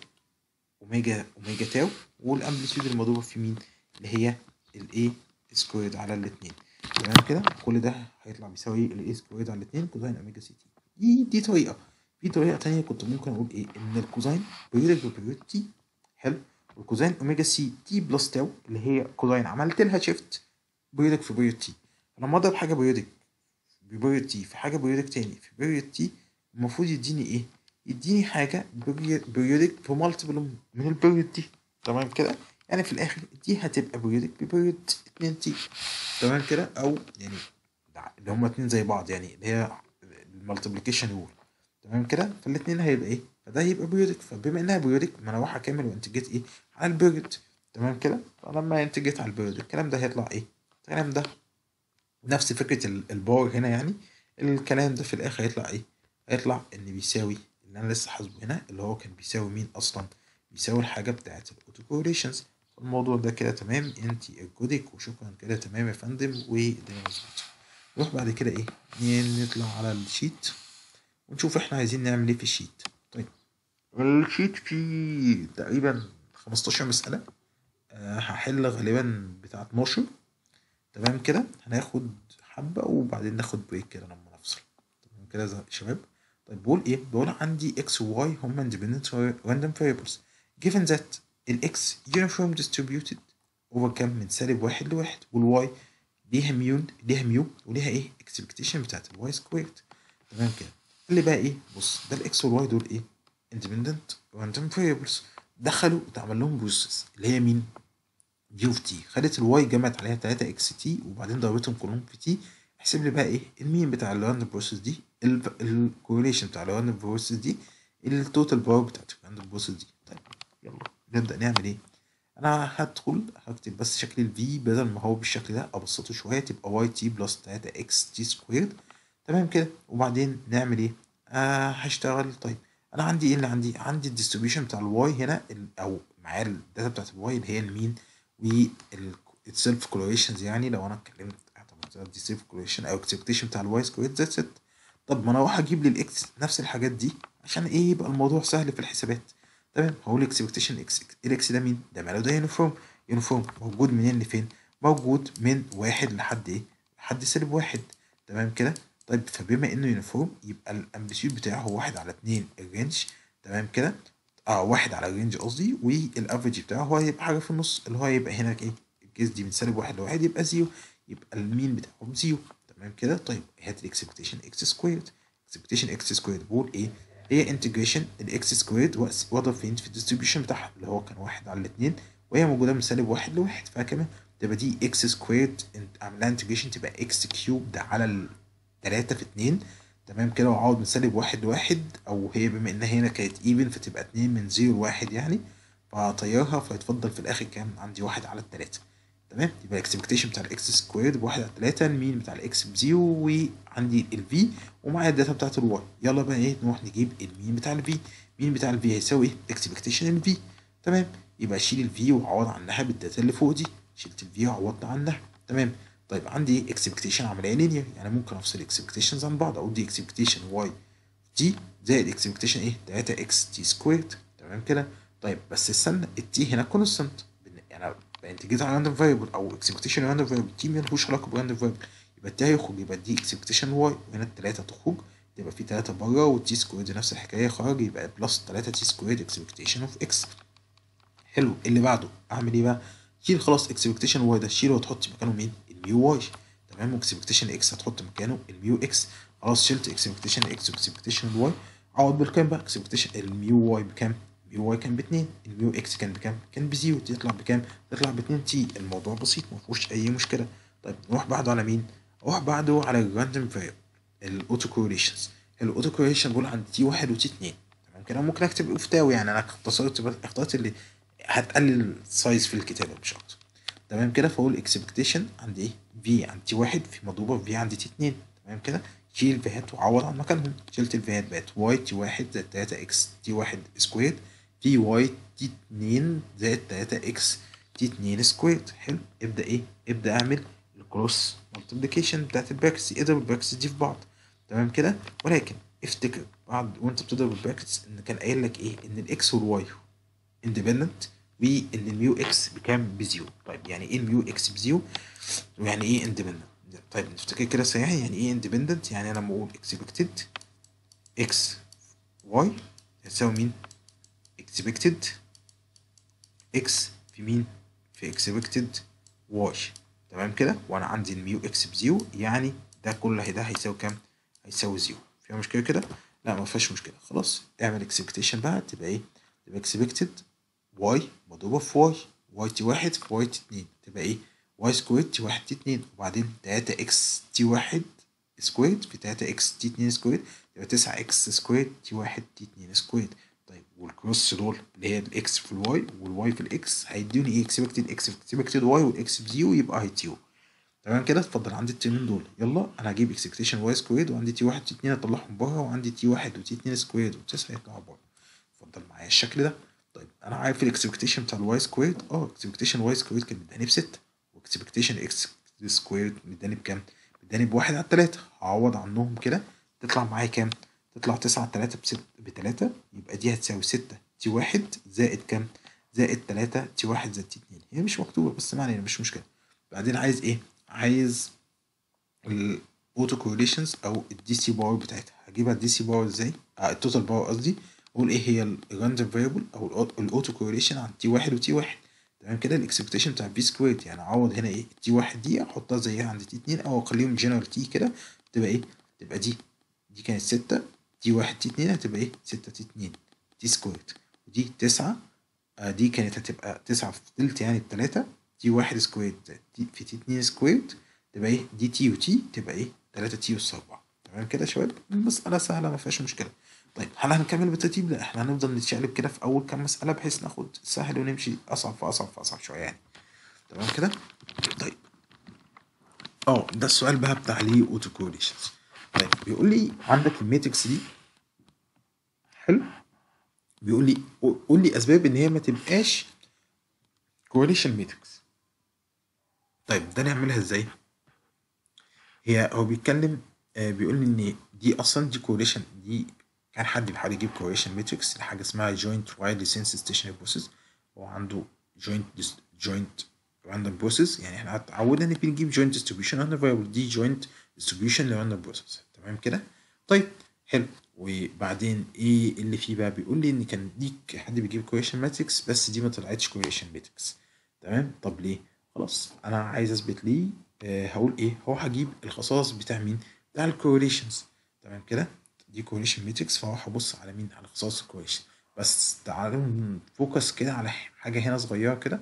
اوميجا اوميجا تاو والامبليتيود المضروبه في مين اللي هي الايه سكويرد على الاتنين تمام كده كل ده هيطلع بيساوي الاي سكويرد على الاتنين كوزاين اوميجا سي تي دي دي طريقه في طريقه تانية كنت ممكن اقول ايه ان الكوزاين بيريودك ببيريود تي حلو والكوزاين اوميجا سي تي بلس تاو اللي هي كوزاين عملت لها شيفت بيريودك في بيريود تي لما اضرب حاجه بيريودك ببيريود تي في حاجه بيريودك تاني في بيريود تي المفروض يديني ايه يديني حاجه بيريودك في مالتيبل من البيريود دي تمام كده يعني في الاخر دي هتبقى بيريودك ببيريود 2 تي تمام كده او يعني اللي هما اتنين زي بعض يعني اللي هي المالتيبليكيشن رول تمام كده فالاتنين هيبقى ايه فده هيبقى بيريودك فبما انها بيريودك ما انا اروح اكمل وانتجيت ايه على البيريود تمام كده فلما انتجيت على البيريود الكلام ده هيطلع ايه الكلام ده نفس فكره الباور هنا يعني الكلام ده في الاخر هيطلع ايه هيطلع ان بيساوي اللي انا لسه حاسبه هنا اللي هو كان بيساوي مين اصلا بيساوي الحاجه بتاعت الاوتو كوريليشنز الموضوع ده كده تمام انت ارجودك وشكرا كده تمام يا فندم والدنيا مظبوطه نروح بعد كده ايه نطلع على الشيت ونشوف احنا عايزين نعمل ايه في الشيت طيب الشيت فيه تقريبا 15 مسألة أه هحل غالبا بتاع 12 تمام كده هناخد حبة وبعدين ناخد بريك كده لما نفصل تمام كده يا شباب طيب بقول ايه بقول عندي x و y هما independent random variables given that الاكس uniform distributed over كام من سالب واحد لواحد والواي ليها ميون ليها ميو وليها ايه expectation بتاعت الواي سكويرد تمام كده اللي بقى ايه بص ده الاكس والواي دول ايه independent random variables دخلوا اتعمل لهم بروسيس اللي هي مين دي اوف تي خدت الواي جمعت عليها 3 اكس تي وبعدين ضربتهم كلهم في تي احسب لي بقى ايه المين بتاع الراندوم بروسيس دي الكورليشن بتاع الراندوم بروسيس دي التوتال باور بتاعت الراندوم بروسيس دي طيب يلا نبدأ نعمل ايه انا هدخل هكتب بس شكل الفي بدل ما هو بالشكل ده ابسطه شويه تبقى واي تي بلس 3 اكس تي سكويرد تمام كده وبعدين نعمل ايه آه هشتغل طيب انا عندي ايه اللي عندي عندي الديستريبيوشن بتاع الواي هنا او معايا الداتا بتاعت الواي اللي هي المين والسيلف كولوريشنز يعني لو انا اتكلمت اعتبرتها دي سيلف كولوريشن او اكسبكتيشن بتاع الواي سكويرد ذاتس ات طب ما انا اروح اجيب لي الاكس نفس الحاجات دي عشان ايه يبقى الموضوع سهل في الحسابات تمام هقول اكسبكتيشن اكس الاكس ده مين ده ماله ده يونيفورم يونيفورم موجود منين لفين موجود من واحد لحد ايه لحد سالب واحد تمام كده طيب فبما انه يونيفورم يبقى الامبليتيود بتاعه هو واحد على اتنين الرينج تمام كده اه واحد على الرينج قصدي والافريج بتاعه هو هيبقى حاجه في النص اللي هو هيبقى هنا ايه الكيس دي من سالب واحد لواحد يبقى زيرو يبقى المين بتاعهم زيرو تمام كده طيب هات الاكسبكتيشن اكس سكويرد اكسبكتيشن اكس سكويرد بقول ايه هي انتجريشن الاكس سكويرد واضرب فين في الديستريبيوشن بتاعها اللي هو كان واحد على الاثنين وهي موجوده من سالب واحد لواحد فكمان تبقى دي اكس سكويرد اعملها انتجريشن تبقى اكس كيوب على التلاتة في اتنين تمام كده واعوض من سالب واحد لواحد او هي بما انها هنا كانت ايفن فتبقى اتنين من زيرو لواحد يعني فهطيرها فيتفضل في الاخر كام عندي واحد على التلاتة تمام يبقى الاكسبكتيشن بتاع الاكس سكويرد بواحد على التلاتة المين بتاع الاكس بزيرو وعندي الفي ومعايا الداتا بتاعت الواي يلا بقى ايه نروح نجيب المين بتاع الفي مين بتاع الفي هيساوي ايه اكسبكتيشن الفي تمام يبقى اشيل الفي واعوض عنها بالداتا اللي فوق دي شلت الفي وعوضت عنها تمام طيب عندي اكسبكتيشن عمليه لينير يعني ممكن افصل اكسبكتيشنز عن بعض اقول دي اكسبكتيشن واي تي زائد اكسبكتيشن ايه 3 اكس تي سكويرد تمام كده طيب بس استنى التي هنا كونستنت يعني انت جيت على راندوم فاريبل او اكسبكتيشن راندوم فاريبل تي ملهوش علاقه براندوم فاريبل يبقى التي هيخرج يبقى دي اكسبكتيشن واي وهنا التلاته تخرج يبقى في تلاته بره والتي سكويرد نفس الحكايه خرج يبقى بلس 3 تي سكويرد اكسبكتيشن اوف اكس حلو اللي بعده اعمل ايه بقى؟ شيل خلاص اكسبكتيشن واي ده شيله وتحط مكانه مين؟ الميو واي تمام واكسبكتيشن اكس هتحط مكانه الميو اكس خلاص شلت اكسبكتيشن اكس واكسبكتيشن واي عوض بالكام بقى اكسبكتيشن الميو واي بكام؟ الميو واي كان باتنين الميو اكس كان بكام؟ كان بزيرو تطلع بكام؟ تطلع باتنين تي الموضوع بسيط ما فيهوش اي مشكله طيب نروح بعده على مين؟ نروح بعده على الراندوم فاريبل الاوتو كوريليشنز الاوتو كوريليشن بقول عند تي واحد وتي اتنين تمام كده ممكن اكتب افتاوي يعني انا اختصرت اخترت اللي هتقلل سايز في الكتابه مش اكتر تمام كده فاقول اكسبكتيشن عند ايه في عند تي واحد في مضروبه في عند تي اتنين تمام كده شيل الفيهات وعوض عن مكانهم شلت الفيهات بقت واي تي واحد زائد تلاتة اكس تي واحد سكوير في واي تي اتنين زائد تلاتة اكس تي اتنين سكوير حلو ابدا ايه ابدا اعمل الكروس مالتيبليكيشن بتاعت البراكتس اضرب البراكتس دي في بعض تمام كده ولكن افتكر بعد وانت بتضرب البراكتس ان كان قايل لك ايه ان الاكس والواي اندبندنت وان الميو اكس بكام بزيرو طيب يعني ايه الميو اكس بزيرو ويعني ايه اندبندنت طيب نفتكر كده سريعا يعني ايه اندبندنت يعني انا لما اقول اكسبكتد اكس واي هتساوي مين اكسبكتد اكس في مين في اكسبكتد واي تمام كده وانا عندي الميو اكس بزيرو يعني ده كله ده هيساوي كام هيساوي زيرو فيها مشكله كده لا ما فيهاش مشكله خلاص اعمل اكسبكتيشن بقى تبقى ايه تبقى اكسبكتد واي مضروبة في واي واي تي واحد في واي تي اتنين تبقى ايه واي سكوير تي واحد تي اتنين وبعدين تلاتة اكس تي واحد سكوير في تلاتة اكس تي اتنين سكوير يبقى تسعة اكس سكوير تي واحد تي اتنين سكوير طيب والكروس دول اللي هي الاكس في الواي والواي في الاكس هيدوني ايه اكسبكتد اكس اكسبكتد واي والاكس بزيرو يبقى هي تي تمام كده اتفضل عندي الترمين دول يلا انا هجيب اكسبكتيشن واي سكوير وعندي تي واحد تي اتنين اطلعهم بره وعندي تي واحد وتي اتنين سكوير وتسعة يطلعوا بره اتفضل معايا الشكل ده طيب انا عارف الاكسبكتيشن بتاع الواي سكويرد اه اكسبكتيشن واي سكويرد كان مداني بستة واكسبكتيشن اكس سكويرد مداني بكام؟ مداني بواحد على التلاتة هعوض عنهم كده تطلع معايا كام؟ تطلع تسعة على التلاتة بست بتلاتة يبقى دي هتساوي ستة تي واحد زائد كام؟ زائد تلاتة تي واحد زائد تي اتنين هي مش مكتوبة بس ما علينا مش مشكلة بعدين عايز ايه؟ عايز الاوتو كورليشنز او الدي سي باور بتاعتها هجيبها الدي سي باور ازاي؟ آه التوتال باور قصدي اقول ايه هي الراندوم فاريبل او الاوتو كورليشن عن تي واحد وتي واحد تمام كده الاكسبكتيشن بتاع بي سكويرد يعني اعوض هنا ايه تي واحد دي احطها زيها عند تي اتنين او اخليهم جنرال تي كده تبقى ايه تبقى دي دي كانت ستة تي واحد تي اتنين هتبقى ايه ستة تي اتنين تي سكويرد ودي تسعة آه دي كانت هتبقى تسعة في تلت يعني التلاتة تي واحد سكويرد في تي اتنين سكويرد تبقى ايه دي تي وتي تبقى ايه تلاتة تي أس أربعة تمام كده يا شباب المسألة سهلة ما فيهاش مشكلة طيب هل هنكمل بالترتيب؟ لا احنا هنفضل نتشقلب كده في أول كام مسألة بحيث ناخد سهل ونمشي أصعب فأصعب فأصعب شوية يعني تمام كده؟ طيب اه ده السؤال بقى بتاع ليه اوتو كورليشنز طيب بيقول لي عندك الماتريكس دي حلو بيقول لي قول لي اسباب ان هي ما تبقاش كورليشن ماتريكس طيب ده نعملها ازاي هي هو بيتكلم آه بيقول لي ان دي اصلا دي كورليشن دي كان حد بيحاول يجيب كورليشن ماتريكس لحاجه اسمها جوينت وايدلي سنس ستيشنري بروسيس هو عنده جوينت جوينت راندوم بروسيس يعني احنا اتعودنا ان بنجيب جوينت ديستريبيوشن راندوم فاريبل دي جوينت ديستريبيوشن لراندوم بروسيس تمام كده طيب حلو وبعدين ايه اللي فيه بقى بيقول لي ان كان ديك حد بيجيب كوريشن ماتريكس بس دي ما طلعتش كوريشن ماتريكس تمام طب ليه خلاص انا عايز اثبت ليه آه هقول ايه هو هجيب الخصائص بتاع مين بتاع الكوريليشنز تمام كده دي كوريشن ماتريكس فاروح ابص على مين على خصائص الكوريشن بس تعالوا نفوكس كده على حاجه هنا صغيره كده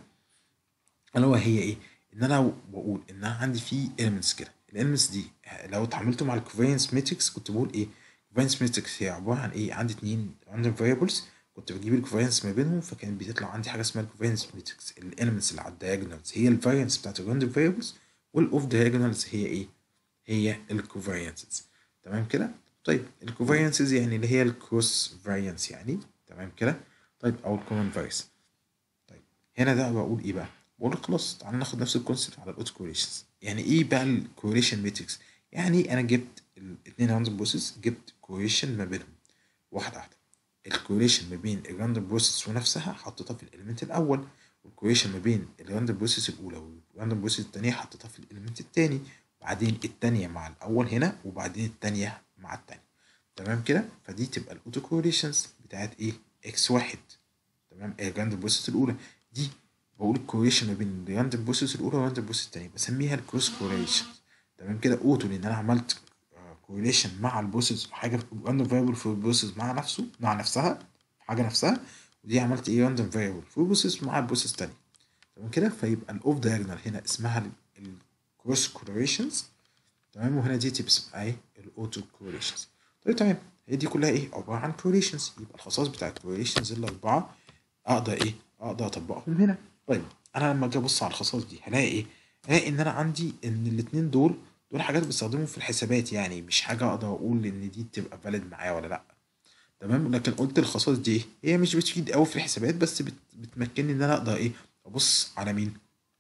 اللي هو هي ايه ان انا بقول ان انا عندي في elements كده الاليمنتس دي لو اتعاملت مع الكوفيرنس ماتريكس كنت بقول ايه الكوفيرنس ماتريكس هي عباره عن ايه عندي اتنين راندوم فاريبلز كنت بجيب الكوفيرنس ما بينهم فكان بيطلع عندي حاجه اسمها الكوفيرنس ماتريكس الاليمنتس اللي على الدايجونالز هي الفارينس بتاعت الراندوم فاريبلز والاوف دايجونالز هي ايه هي الكوفيرنسز تمام كده طيب الكوفيرنسز يعني اللي هي الكروس فاريانس يعني تمام كده طيب او الكومن فاريس طيب هنا ده بقول ايه بقى بقول خلاص تعالى ناخد نفس الكونسيبت على الاوتو كوريشنز يعني ايه بقى الكوريشن ماتريكس يعني انا جبت الاثنين راندوم بروسيس جبت كوريشن ما بينهم واحده واحده الكوريشن ما بين الراندوم بروسيس ونفسها حطيتها في الاليمنت الاول والكوريشن ما بين الراندوم بروسيس الاولى والراندوم بروسيس الثانيه حطيتها في الاليمنت الثاني وبعدين الثانيه مع الاول هنا وبعدين الثانيه مع الثانيه تمام كده فدي تبقى الاوتو كوريشنز بتاعت ايه اكس واحد تمام الراندوم بروسيس الاولى دي بقول الكوريشن ما بين الراندوم بروسيس الاولى والراندوم بروسيس الثانيه بسميها الكروس كوريشن تمام كده اوتو لان انا عملت كوريليشن مع البروسيس حاجه راندوم فاريبل في البروسيس مع نفسه مع نفسها حاجه نفسها ودي عملت ايه راندوم فاريبل في البروسيس مع البروسيس الثانيه تمام كده فيبقى الاوف دايجونال هنا اسمها الكروس كوريليشنز تمام وهنا دي تبقى ايه الاوتو كوريليشنز طيب تمام هي دي كلها ايه عباره عن كوريليشنز يبقى الخصائص بتاعت الكوريليشنز الاربعه اقدر ايه اقدر اطبقهم هنا طيب انا لما اجي ابص على الخصائص دي هلاقي ايه هلاقي ان انا عندي ان الاثنين دول دول حاجات بستخدمهم في الحسابات يعني مش حاجه اقدر اقول ان دي تبقى فاليد معايا ولا لا تمام لكن قلت الخصائص دي هي مش بتفيد قوي في الحسابات بس بت بتمكنني ان انا اقدر ايه ابص على مين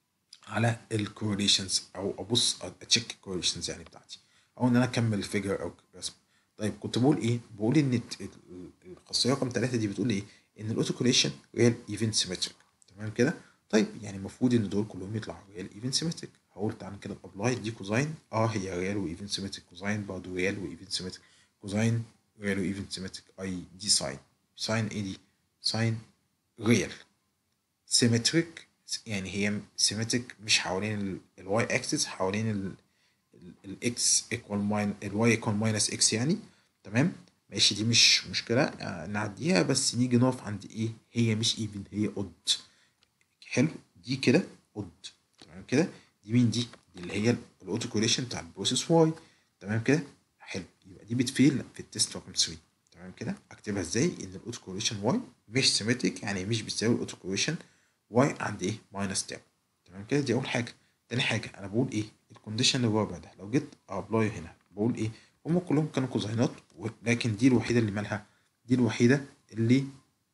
على الكورليشنز او ابص اتشيك الكورليشنز يعني بتاعتي او ان انا اكمل الفيجر او رسم طيب كنت بقول ايه بقول ان الخاصيه رقم ثلاثة دي بتقول ايه ان الاوتو كورليشن ريال ايفنت سيمتريك تمام كده طيب يعني المفروض ان دول كلهم يطلعوا ريال ايفنت سيمتريك هقول تعالى كده ابلاي دي كوزاين اه هي ريال وايفنت سيمتريك كوزاين برضه ريال وايفنت سيمتريك كوزاين ريال وايفنت سيمتريك اي دي ساين ساين ايه دي ساين ريال سيمتريك يعني هي سيمتريك مش حوالين الواي اكسس حوالين الاكس ايكوال ماين الواي ايكوال ماينس اكس يعني تمام ماشي دي مش مشكله آه نعديها بس نيجي نقف عند ايه هي مش ايفن هي اود حلو دي كده اود تمام كده دي مين دي؟ دي اللي هي الاوتو كوريشن بتاع البروسيس واي تمام كده حلو يبقى دي بتفيل في التست رقم 3 تمام كده اكتبها ازاي ان الاوتو كوريشن واي مش سيمتريك يعني مش بتساوي الاوتو كوريشن واي عند ايه ماينس تاو تمام كده دي اول حاجه تاني حاجه انا بقول ايه الكونديشن الرابع ده لو جيت ابلاي هنا بقول ايه هم كلهم كانوا كوزاينات لكن دي الوحيده اللي مالها دي الوحيده اللي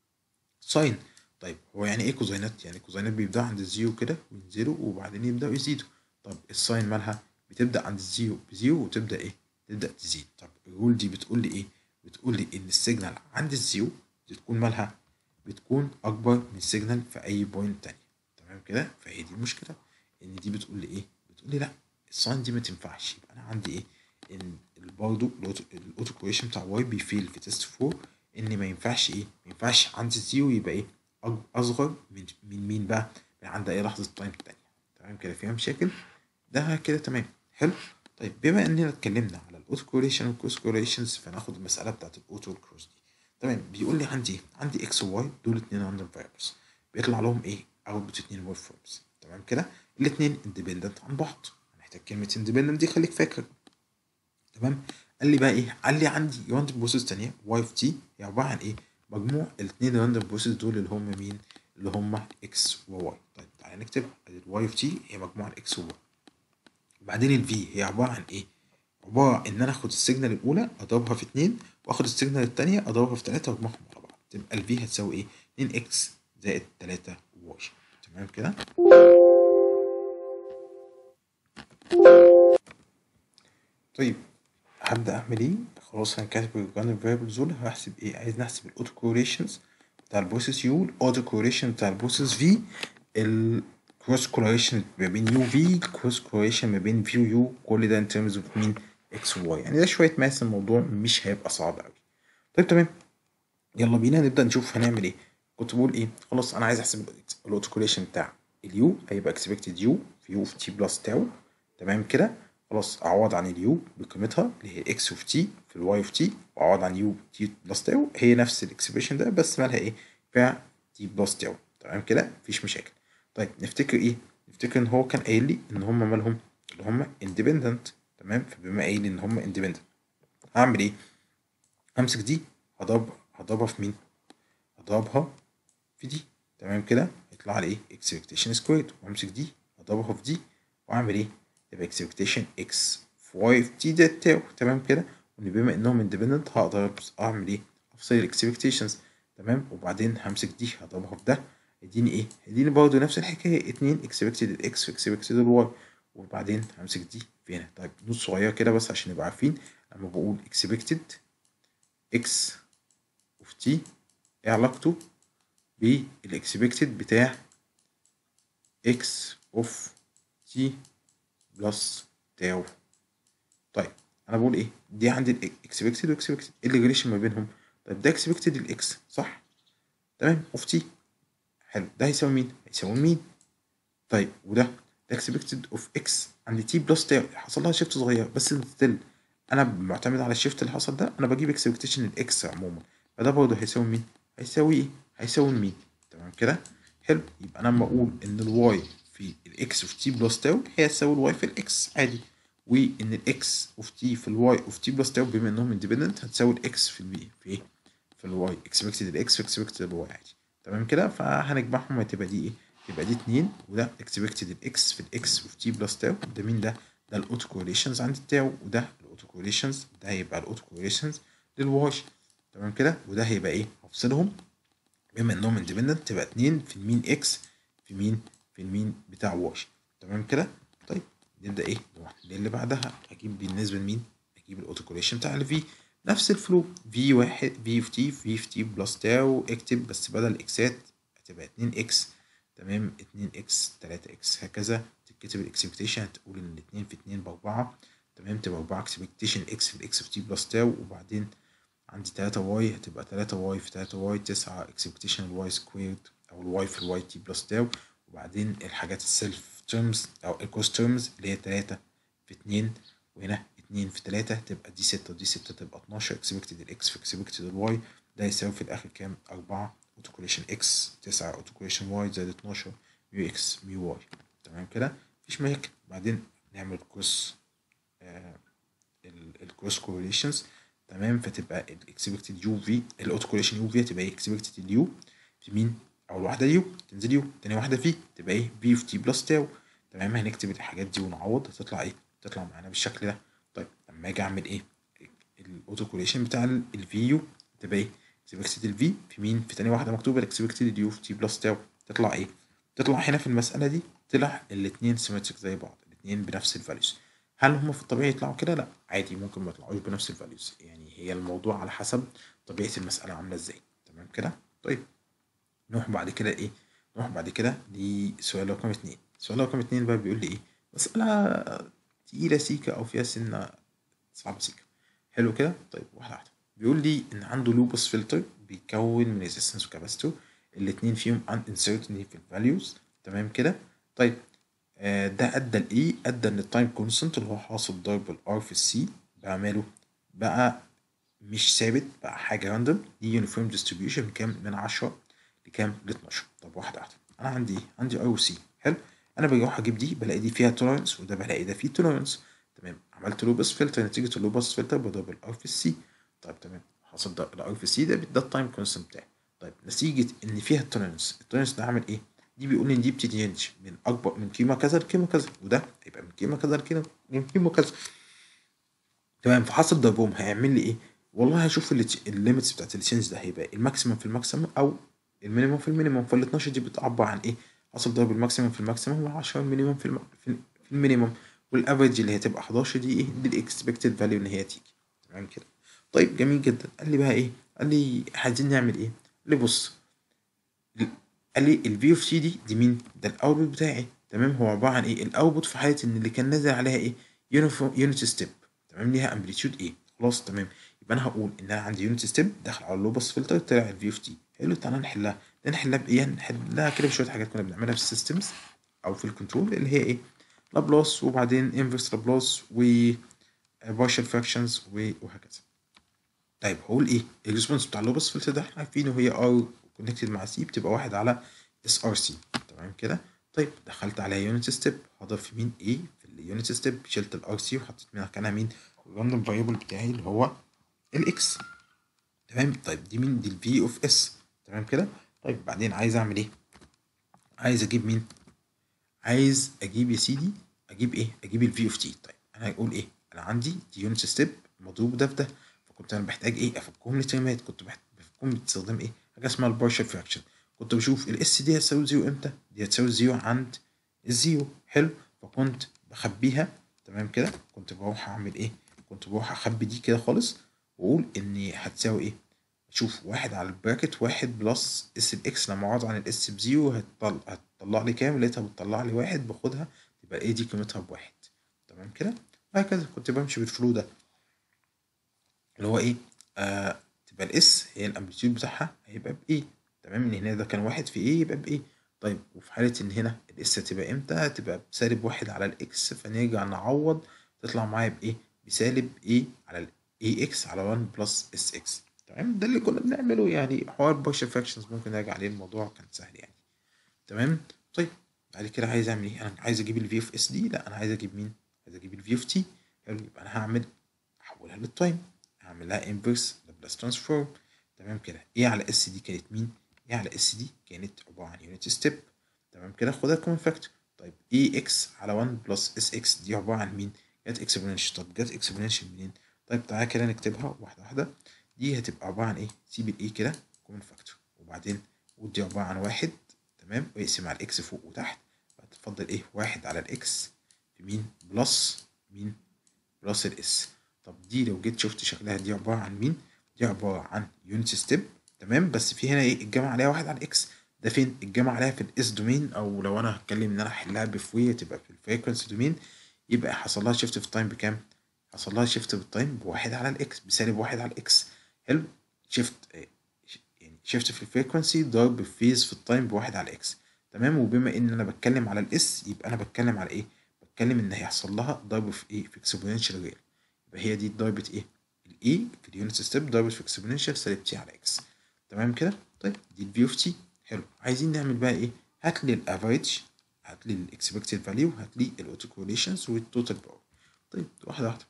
ساين طيب هو يعني ايه كوزاينات يعني كوزاينات بيبدأ عند الزيرو كده وينزلوا وبعدين يبدأوا يزيدوا طب الساين مالها بتبدأ عند الزيرو بزيرو وتبدأ ايه تبدأ تزيد طب الرول دي بتقول لي ايه بتقول لي ان السيجنال عند الزيرو بتكون مالها بتكون اكبر من السيجنال في اي بوينت تاني تمام كده فهي دي المشكله ان دي بتقول لي ايه بتقول لي لا الساين دي ما تنفعش يبقى انا عندي ايه ان برضه الاوتو كوريشن بتاع واي بيفيل في تيست 4 ان ما ينفعش ايه ما ينفعش عند الزيرو يبقى ايه اصغر من من مين بقى من عند اي لحظه تايم تانية تمام كده فيها مشاكل ده كده تمام حلو طيب بما اننا اتكلمنا على الاوتو كوريشن والكروس كوريشنز فناخد المساله بتاعت الاوتو والكروس دي تمام بيقول لي عندي ايه عندي اكس وواي دول اتنين راندوم فاريبلز بيطلع لهم ايه اوتبوت اتنين ويف فورمز تمام كده الاتنين اندبندنت عن بعض هنحتاج كلمه اندبندنت دي خليك فاكر تمام قال لي بقى ايه قال لي عندي راندوم بروسيس تانية واي في تي هي عباره عن ايه مجموع الاثنين راندوم بروسيس دول اللي هم مين اللي هم اكس وواي طيب تعالى نكتب الواي اوف تي هي مجموع الاكس وواي وبعدين الفي هي عباره عن ايه عباره ان انا اخد السيجنال الاولى اضربها في 2 واخد السيجنال الثانيه اضربها في 3 واجمعهم على بعض تبقى الفي هتساوي ايه 2 اكس زائد 3 واي تمام كده طيب هبدا اعمل ايه خلاص انا كاتب الجراند فاريبلز دول هحسب ايه عايز نحسب الاوتو كوريشنز بتاع البروسيس يو الاوتو كوريشن بتاع البروسيس في الكروس كوريشن ما بين يو في الكروس كوريشن ما بين فيو يو كل ده ان ترمز اوف مين اكس وواي يعني ده شويه ماس الموضوع مش هيبقى صعب قوي طيب تمام يلا بينا نبدا نشوف هنعمل ايه كنت بقول ايه خلاص انا عايز احسب الاوتو كوريشن بتاع اليو هيبقى اكسبكتد يو في يو في تي بلس تاو تمام كده خلاص اعوض عن اليو بقيمتها اللي هي اكس اوف تي في الواي اوف تي واعوض عن يو تي بلس تاو هي نفس الاكسبريشن ده بس مالها ايه فيها تي بلس تاو تمام كده مفيش مشاكل طيب نفتكر ايه نفتكر ان هو كان قايل لي ان هم مالهم اللي هم اندبندنت تمام فبما قايل لي ان هم اندبندنت هعمل ايه همسك دي هضرب هضربها في مين هضربها في دي تمام كده يطلع لي ايه اكسبكتيشن سكويرد وامسك دي اضربها في دي واعمل ايه يبقى اكسبكتيشن اكس في واي في تي ده تاو تمام كده وان بما انهم اندبندنت هقدر اعمل ايه افصل الاكسبكتيشنز تمام وبعدين همسك دي هضربها في ده يديني ايه يديني برضه نفس الحكايه اتنين اكسبكتد الاكس في اكسبكتد الواي وبعدين همسك دي في هنا طيب نوت صغيره كده بس عشان نبقى عارفين لما بقول اكسبكتد اكس اوف تي ايه علاقته بالاكسبكتد بتاع اكس اوف تي بلس تاو طيب انا بقول ايه دي عندي الاكسبكتد واكسبكتد ايه الريليشن ما بينهم طيب ده اكسبكتد الاكس صح تمام اوف تي حلو ده هيساوي مين هيساوي مين طيب وده ده اكسبكتد اوف اكس عند تي بلس تاو حصل لها شيفت صغير بس ستيل انا معتمد على الشيفت اللي حصل ده انا بجيب اكسبكتيشن الاكس عموما فده برضه هيساوي مين هيساوي ايه هيساوي مين تمام كده حلو يبقى انا لما اقول ان الواي في الاكس اوف تي بلس تاو هي تساوي الواي في الاكس عادي وان الاكس اوف تي في الواي اوف تي بلس تاو بما انهم اندبندنت هتساوي الاكس في البي في ايه في الواي اكسبكتد الاكس في اكسبكتد الواي عادي تمام كده فهنجمعهم هتبقى دي ايه يبقى دي 2 وده اكسبكتد الاكس في الاكس اوف تي بلس تاو ده مين ده ده الاوتو كوريليشنز عند التاو وده الاوتو كوريليشنز ده هيبقى الاوتو كوريليشنز للواش تمام كده وده هيبقى ايه هفصلهم بما انهم اندبندنت تبقى 2 في المين اكس في مين في المين بتاع واش تمام كده طيب نبدا ايه نروح اللي بعدها اجيب بالنسبه لمين اجيب الاوتو كوريليشن بتاع الفي نفس الفلو في واحد في في تي في في تي بلس تاو اكتب بس بدل اكسات هتبقى 2 اكس تمام 2 اكس 3 اكس هكذا تكتب الاكسبكتيشن هتقول ان 2 في 2 ب 4 تمام تبقى 4 اكسبكتيشن اكس في الاكس في تي بلس تاو وبعدين عندي 3 واي هتبقى 3 واي في 3 واي 9 اكسبكتيشن الواي سكويرد او الواي في الواي تي بلس تاو وبعدين الحاجات السيلف تيرمز او الكوست تيرمز اللي هي 3 في 2 وهنا 2 في 3 تبقى دي 6 ودي 6 تبقى 12 اكسبكتد الاكس في اكسبكتد الواي ده يساوي في الاخر كام 4 اوتوكوليشن اكس 9 اوتوكوليشن واي زائد 12 ميو اكس ميو واي تمام كده مفيش مشاكل بعدين نعمل كروس آه الكروس كورليشنز تمام فتبقى الاكسبكتد يو في الاوتوكوليشن يو في هتبقى ايه اكسبكتد اليو في مين اول واحده يو تنزل يو تاني واحده في تبقى ايه في في تي بلس تاو تمام هنكتب الحاجات دي ونعوض هتطلع ايه تطلع معانا بالشكل ده طيب لما اجي اعمل ايه الاوتوكوليشن بتاع الفي يو تبقى ايه اكسبكتد الفي في مين في تاني واحده مكتوبه الاكسبكتد اليو في تي بلس تاو تطلع ايه تطلع هنا في المساله دي طلع الاثنين سيمتريك زي بعض الاثنين بنفس الفاليوز هل هم في الطبيعي يطلعوا كده لا عادي ممكن ما يطلعوش بنفس الفاليوز يعني هي الموضوع على حسب طبيعه المساله عامله ازاي تمام كده طيب نروح بعد كده ايه نروح بعد كده لسؤال رقم اتنين سؤال رقم اتنين بقى بيقول لي ايه مسألة تقيلة سيكة أو فيها سنة صعبة سيكة حلو كده طيب واحدة واحدة بيقول لي إن عنده لوبس فلتر بيتكون من ريزيستنس وكاباستور الاتنين فيهم ان uncertainty في الفاليوز تمام كده طيب آه ده ادى لايه ادى ان التايم كونستنت اللي هو حاصل ضرب الار في السي بقى ماله بقى مش ثابت بقى حاجه راندوم دي يونيفورم ديستريبيوشن من كام من 10 لكام ل 12 طب واحده واحده انا عندي ايه عندي اي وسي حلو انا بروح اجيب دي بلاقي دي فيها توليرنس وده بلاقي ده فيه توليرنس تمام عملت لوبس فلتر نتيجه اللوبس فلتر بضرب الار في السي طيب تمام حصل ده الار في السي ده ده التايم كونستنت بتاعي طيب نتيجه ان فيها التوليرنس التوليرنس ده عامل ايه دي بيقول لي ان دي بتتشينج من اكبر من قيمه كذا لقيمه كذا وده هيبقى من قيمه كذا لقيمه من قيمه كذا تمام فحصل ضربهم هيعمل لي ايه والله هشوف الليميتس بتاعت التشينج ده هيبقى الماكسيمم في الماكسيمم او المينيمم في المينيمم فال 12 دي بتعبر عن ايه حصل ضرب الماكسيمم في الماكسيمم وال 10 المينيمم في, الم... في المينيمم والافريج اللي هتبقى 11 دي ايه دي الاكسبكتد فاليو ان هي تيجي تمام كده طيب جميل جدا قال لي بقى ايه قال لي عايزين نعمل ايه قال لي بص قال لي الفي اوف سي دي دي مين ده الاوتبوت بتاعي تمام هو عباره عن ايه الاوتبوت في حاله ان اللي كان نازل عليها ايه يونت ستيب تمام ليها امبليتيود ايه خلاص تمام يبقى انا هقول ان انا عندي يونت ستيب داخل على اللوبس فلتر طلع الفي اوف تي حلو تعالى نحلها ده نحلها بايه نحلها كده بشويه حاجات كنا بنعملها في السيستمز او في الكنترول اللي هي ايه لابلاس وبعدين انفرس لابلاس و بارشال فراكشنز وهكذا طيب هقول ايه الريسبونس بتاع اللوبس فلتر ده احنا عارفينه هي ار كونكتد مع سي بتبقى واحد على اس ار سي تمام كده طيب دخلت عليها يونت ستيب هضيف مين ايه في اليونت ستيب شلت الار سي وحطيت مكانها مين الراندوم فاريبل بتاعي اللي هو الاكس تمام طيب دي مين دي الفي اوف اس تمام كده طيب بعدين عايز اعمل ايه عايز اجيب مين عايز اجيب يا سيدي اجيب ايه اجيب الفي اوف تي طيب انا هقول ايه انا عندي دي يونت ستيب مضروب ده في ده فكنت انا محتاج ايه افكهم لترمات كنت بفكهم باستخدام ايه حاجه اسمها البارشل فراكشن كنت بشوف الاس دي هتساوي زيرو امتى دي هتساوي زيرو عند الزيرو حلو فكنت بخبيها تمام كده كنت بروح اعمل ايه كنت بروح اخبي دي كده خالص واقول ان هتساوي ايه اشوف واحد على البراكت واحد بلس اس الاكس لما اعوض عن الاس بزيرو هتطلع هتطلع لي كام لقيتها بتطلع لي واحد باخدها تبقى ايه دي قيمتها بواحد تمام كده وهكذا كنت بمشي بالفلو ده اللي هو ايه آه تبقى الاس هي الامبليتيود بتاعها هيبقى بايه تمام ان هنا ده كان واحد في ايه يبقى بايه طيب وفي حالة ان هنا الاس هتبقى امتى هتبقى بسالب واحد على الاكس فنرجع نعوض تطلع معايا بايه بسالب ايه على الاي اكس على 1 بلس اس اكس تمام ده اللي كنا بنعمله يعني حوار بارشل فراكشنز ممكن نرجع عليه الموضوع كان سهل يعني تمام طيب بعد كده عايز اعمل ايه انا عايز اجيب الفي اوف اس دي لا انا عايز اجيب مين عايز اجيب الفي اوف تي حلو يبقى انا هعمل احولها للتايم هعمل لها انفرس لابلاس ترانسفورم تمام كده ايه على اس دي كانت مين ايه على اس دي كانت عباره عن يونت ستيب تمام كده خدها كومن فاكتور طيب اي اكس على 1 بلس اس اكس دي عباره عن مين جت اكسبوننشال طب جت اكسبوننشال منين طيب تعالى كده نكتبها واحده واحده دي هتبقى عباره عن ايه سيب الاي كده كومن فاكتور وبعدين ودي عباره عن واحد تمام واقسم على الاكس فوق وتحت هتفضل ايه واحد على الاكس في مين بلس مين بلس الاس طب دي لو جيت شفت شكلها دي عباره عن مين دي عباره عن يونت ستيب تمام بس في هنا ايه الجمع عليها واحد على الاكس ده فين الجمع عليها في الاس دومين او لو انا هتكلم ان انا احلها بفويه تبقى في الفريكونسي دومين يبقى حصل لها شيفت في التايم بكام حصل لها شيفت بالتايم بواحد على الاكس بسالب واحد على الاكس حلو شيفت يعني شيفت في الفريكونسي ضرب فيز في التايم بواحد على الاكس تمام وبما ان انا بتكلم على الاس يبقى انا بتكلم على ايه بتكلم ان هيحصل لها ضرب في ايه في اكسبوننشال ريل يبقى هي دي ضربه ايه الاي في اليونت ستيب ضربت في اكسبوننشال سالب تي على اكس تمام كده طيب دي الفي اوف تي حلو عايزين نعمل بقى ايه هات لي الافريج هات لي الاكسبكتد فاليو هات لي الاوتو كورليشنز والتوتال باور طيب واحده واحده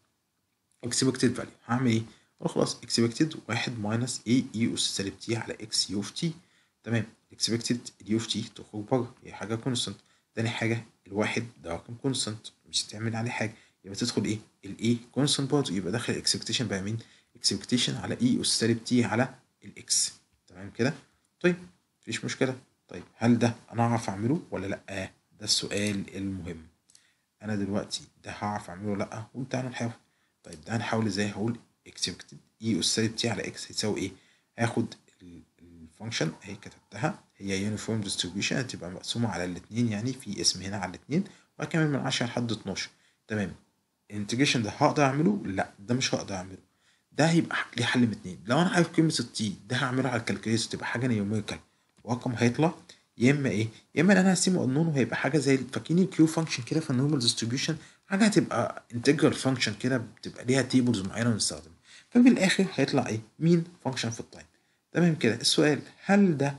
اكسبكتد فاليو هعمل ايه خلاص اكسبكتد واحد ماينس اي اي اس سالب تي على اكس يو اوف تي تمام اكسبكتد اليو اوف تي تخرج بره هي حاجه كونستنت تاني حاجه الواحد ده رقم كونستنت مش هتعمل عليه حاجه يبقى تدخل ايه الاي كونستنت برضه يبقى داخل الاكسبكتيشن بقى مين اكسبكتيشن على اي اس سالب تي على الاكس تمام كده طيب مفيش مشكله طيب هل ده انا اعرف اعمله ولا لا ده السؤال المهم انا دلوقتي ده هعرف اعمله ولا لا قول تعالى نحاول طيب ده هنحاول ازاي هقول اكسبكتد اي اس سالب تي على اكس هيساوي ايه هاخد الفانكشن اهي كتبتها هي يونيفورم ديستريبيوشن هتبقى مقسومه على الاثنين يعني في اسم هنا على الاثنين وهكمل من 10 لحد 12 تمام الانتجريشن ده هقدر اعمله لا ده مش هقدر اعمله ده هيبقى ليه حل من اتنين لو انا عارف قيمه التي ده هعمله على الكالكوليتر تبقى حاجه نيوميريكال ورقم هيطلع يا اما ايه يا اما انا هقسمه قانون وهيبقى حاجه زي فاكرين الكيو فانكشن كده في النورمال ديستريبيوشن حاجه هتبقى انتجرال فانكشن كده بتبقى ليها تيبلز معينه ونستخدمها فبالاخر هيطلع ايه مين فانكشن في التايم تمام كده السؤال هل ده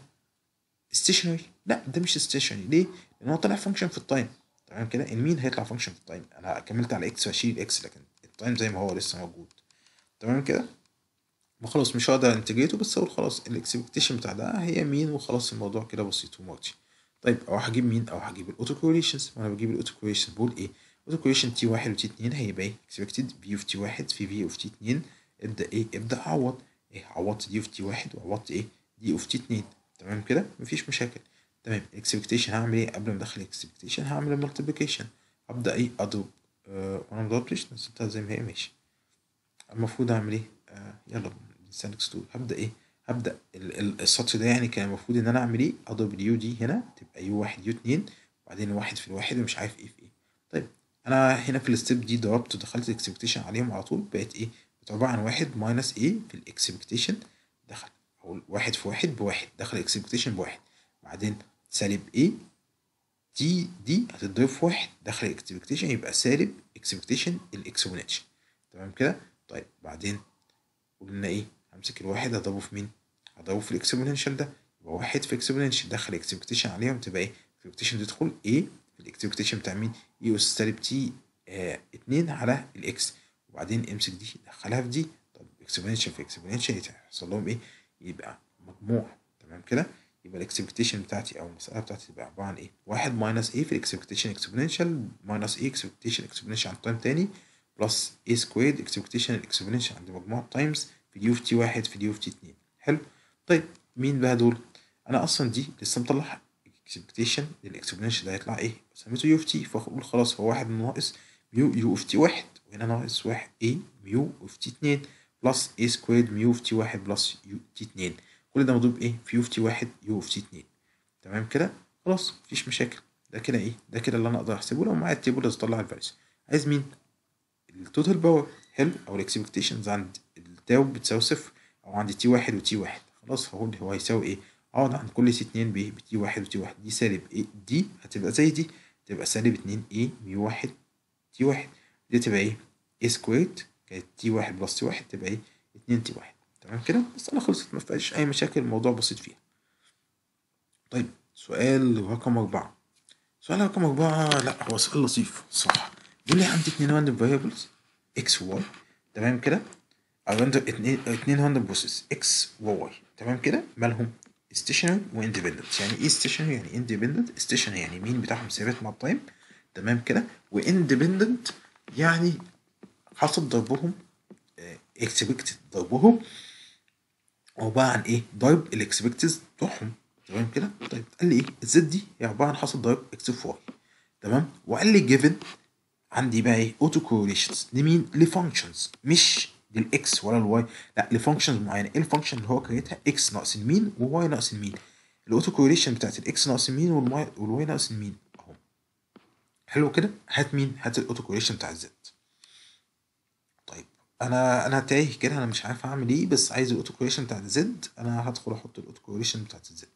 ستيشنري لا ده مش ستيشنري ليه لان هو طلع فانكشن في التايم تمام كده المين هيطلع فانكشن في التايم انا كملت على اكس واشيل اكس لكن التايم زي ما هو لسه موجود تمام كده وخلاص مش هقدر انتجريته بس اقول خلاص الاكسبكتيشن بتاع ده هي مين وخلاص الموضوع كده بسيط ومارتي طيب او هجيب مين او هجيب الاوتو كوريشنز وانا بجيب الاوتو كوريشنز بقول ايه اوتو كوريشن تي واحد وتي اتنين هيبقى ايه اكسبكتد في اوف تي واحد في في اوف تي اتنين ابدا ايه ابدا عوض ايه عوضت دي اوف تي واحد وعوضت ايه دي اوف تي اتنين تمام كده مفيش مشاكل تمام الاكسبكتيشن هعمل ايه قبل ما ادخل الاكسبكتيشن هعمل الملتيبيكيشن هبدا ايه اضرب آه وانا مضربتش نسيتها زي ما هي ماشي المفروض اعمل ايه آه يلا نستنى اكسترود هبدا ايه هبدا السطر ده يعني كان المفروض ان انا اعمل ايه اضرب اليو دي هنا تبقى يو واحد يو اتنين وبعدين واحد في الواحد ومش عارف ايه في ايه طيب انا هنا في الستيب دي ضربت ودخلت الاكسبكتيشن عليهم على طول بقت ايه بقت عباره عن واحد ماينس ايه في الاكسبكتيشن دخل او واحد في واحد بواحد دخل الاكسبكتيشن بواحد بعدين سالب ايه دي دي هتتضرب في واحد دخل الاكسبكتيشن يبقى سالب اكسبكتيشن الاكسبوننشال تمام كده طيب بعدين قلنا ايه همسك الواحد هضربه في مين هضربه في الاكسبوننشال ده يبقى واحد في اكسبوننشال دخل اكسبكتيشن عليهم تبقى ايه الاكسبكتيشن تدخل ايه في الاكسبكتيشن بتاع مين اي اس سالب تي آه اتنين على الاكس وبعدين امسك دي دخلها في دي طب اكسبوننشال في اكسبوننشال يحصل لهم ايه يبقى مجموع تمام كده يبقى الاكسبكتيشن بتاعتي او المساله بتاعتي تبقى عباره عن ايه واحد ماينس ايه في الاكسبكتيشن اكسبوننشال ماينس ايه اكسبكتيشن اكسبوننشال عند تايم تاني بلس ايه سكويرد اكسبكتيشن الاكسبوننشال عند مجموع تايمز في دي اوف تي واحد في دي اوف تي اتنين حلو طيب مين بقى دول انا اصلا دي لسه مطلع اكسبكتيشن للاكسبوننشال ده هيطلع ايه سميته يو اوف تي فاقول خلاص هو واحد ناقص ميو يو اوف تي واحد وهنا ناقص واحد ايه ميو اوف تي اتنين بلس ايه سكويرد ميو اوف تي واحد بلس يو تي اتنين كل ده مضروب ايه في يو اوف تي واحد يو اوف تي اتنين تمام كده خلاص مفيش مشاكل ده كده ايه ده كده اللي انا اقدر احسبه لو معايا التيبل اللي اطلع الفاليوز عايز مين التوتال باور حلو او الاكسبكتيشنز عند التاو بتساوي صفر او عند تي واحد وتي واحد خلاص هقول هو هيساوي ايه اقعد عند كل سي اتنين بايه بتي واحد وتي واحد دي سالب ايه دي هتبقى زي دي تبقى سالب اتنين ايه ميو واحد تي واحد دي تبقى ايه ايه سكويرد كانت تي واحد بلس تي واحد تبقى ايه اتنين تي واحد تمام كده بس انا خلصت ما فيهاش اي مشاكل الموضوع بسيط فيها طيب سؤال رقم أربعة سؤال رقم أربعة لا هو سؤال لطيف صح بيقول لي عندي اتنين راندوم فاريبلز اكس وواي تمام كده او راندوم اتنين اتنين راندوم بروسيس اكس وواي تمام كده مالهم ستيشنري واندبندنت يعني ايه ستيشنري يعني اندبندنت ستيشنري يعني مين بتاعهم ثابت مع التايم تمام كده واندبندنت يعني حاصل ضربهم اكسبكتد ضربهم عبارة عن ايه ضرب الاكسبكتز بتوعهم تمام كده طيب قال لي ايه الزد دي هي عباره عن حاصل ضرب اكس في واي تمام وقال لي جيفن عندي بقى ايه اوتو كوريليشنز لمين لفانكشنز مش للاكس ولا الواي لا لفانكشنز معينه ايه الفانكشن اللي هو كريتها اكس ناقص المين وواي ناقص المين الاوتو كوريليشن بتاعت الاكس ناقص المين والواي والواي ناقص المين اهو حلو كده هات مين هات الاوتو كوريليشن بتاع الزد طيب انا انا تايه كده انا مش عارف اعمل ايه بس عايز الاوتو كوريليشن بتاعت الزد انا هدخل احط الاوتو كوريليشن بتاعت الزد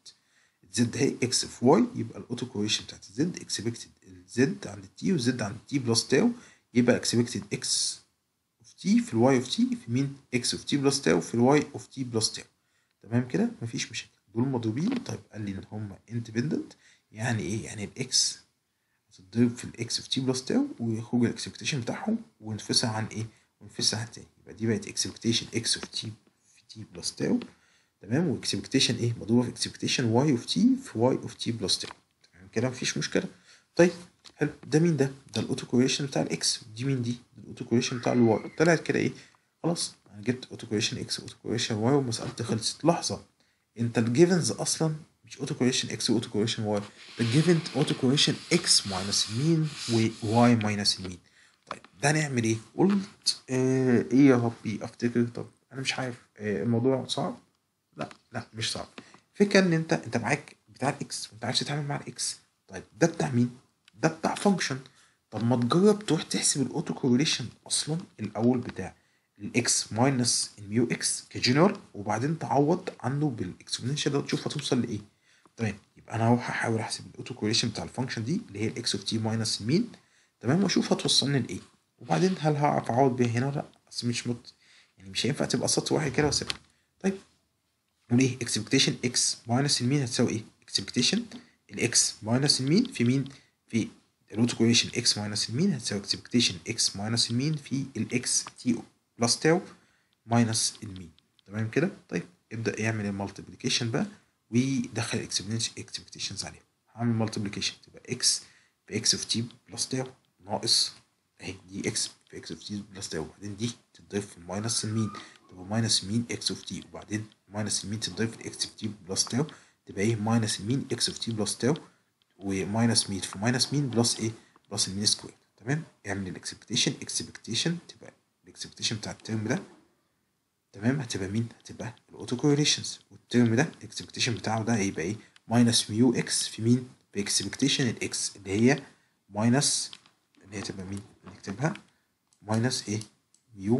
زد اهي اكس في واي يبقى الاوتو كوريليشن بتاعت الزد اكسبكتد الزد عند التي والزد عند التي بلس تاو يبقى اكسبكتد اكس اوف تي في الواي اوف تي في مين اكس اوف تي بلس تاو في الواي اوف تي بلس تاو تمام كده مفيش مشاكل دول مضروبين طيب قال لي ان هم اندبندنت يعني ايه يعني الاكس هتتضرب في الاكس في تي بلس تاو ويخرج الاكسبكتيشن بتاعهم وينفصل عن ايه وينفصل عن تاني يبقى دي بقت اكسبكتيشن اكس اوف تي في تي بلس تاو تمام واكسبكتيشن ايه مضروبه في اكسبكتيشن واي اوف تي في واي اوف تي بلس تاو تمام كده مفيش مشكله طيب حلو ده مين ده ده الاوتو كوريشن بتاع الاكس دي مين دي الاوتو كوريشن بتاع الواي طلعت كده ايه خلاص انا جبت اوتو كوريشن اكس اوتو كوريشن واي ومسالتي خلصت لحظه انت الجيفنز اصلا مش اوتو كوريشن اكس واوتو كوريشن واي ده جيفن اوتو كوريشن اكس ماينس المين وواي ماينس المين طيب ده نعمل ايه قلت آه ايه يا ربي افتكر طب انا مش عارف آه الموضوع صعب لا لا مش صعب فكرة ان انت انت معاك بتاع الاكس وانت عايز تتعامل مع الاكس طيب ده بتاع مين ده بتاع فانكشن طب ما تجرب تروح تحسب الاوتو كوريليشن اصلا الاول بتاع الاكس ماينس الميو اكس كجنرال وبعدين تعوض عنه بالاكسبوننشال ده تشوف هتوصل لايه تمام يبقى انا هروح احاول احسب الاوتو كوريليشن بتاع الفانكشن دي اللي هي الاكس اوف تي ماينس المين تمام واشوف هتوصلني لايه وبعدين هل هعرف اعوض بيها هنا ولا لا بس مش مت يعني مش هينفع تبقى سطر واحد كده واسيبها طيب نقول ايه اكسبكتيشن اكس ماينس المين هتساوي ايه اكسبكتيشن الاكس ماينس المين في مين في الاوتو كوريليشن اكس ماينس المين هتساوي اكسبكتيشن اكس ماينس المين في الاكس تي بلس تاو ماينس المين تمام كده طيب ابدا اعمل المالتيبليكيشن بقى ودخل اكسبكتيشنز عليهم هعمل مالتيبليكيشن تبقى اكس في اكس اوف تي بلس تاو ناقص اهي دي اكس في اكس اوف تي بلس تاو وبعدين دي تتضرب في ماينس المين تبقى ماينس مين اكس اوف تي وبعدين ماينس المين تتضرب في الاكس اوف تي بلس تاو تبقى ايه ماينس المين اكس اوف تي بلس تاو وماينس مين في ماينس مين بلس ايه بلس المين سكوير تمام اعمل الاكسبكتيشن اكسبكتيشن تبقى الاكسبكتيشن بتاع الترم ده تمام هتبقى مين هتبقى الاوتو كوريليشنز والترم ده الاكسبكتيشن بتاعه ده هيبقى ايه ماينس ميو اكس في مين في اكسبكتيشن الاكس اللي هي ماينس اللي هي تبقى مين نكتبها ماينس ايه ميو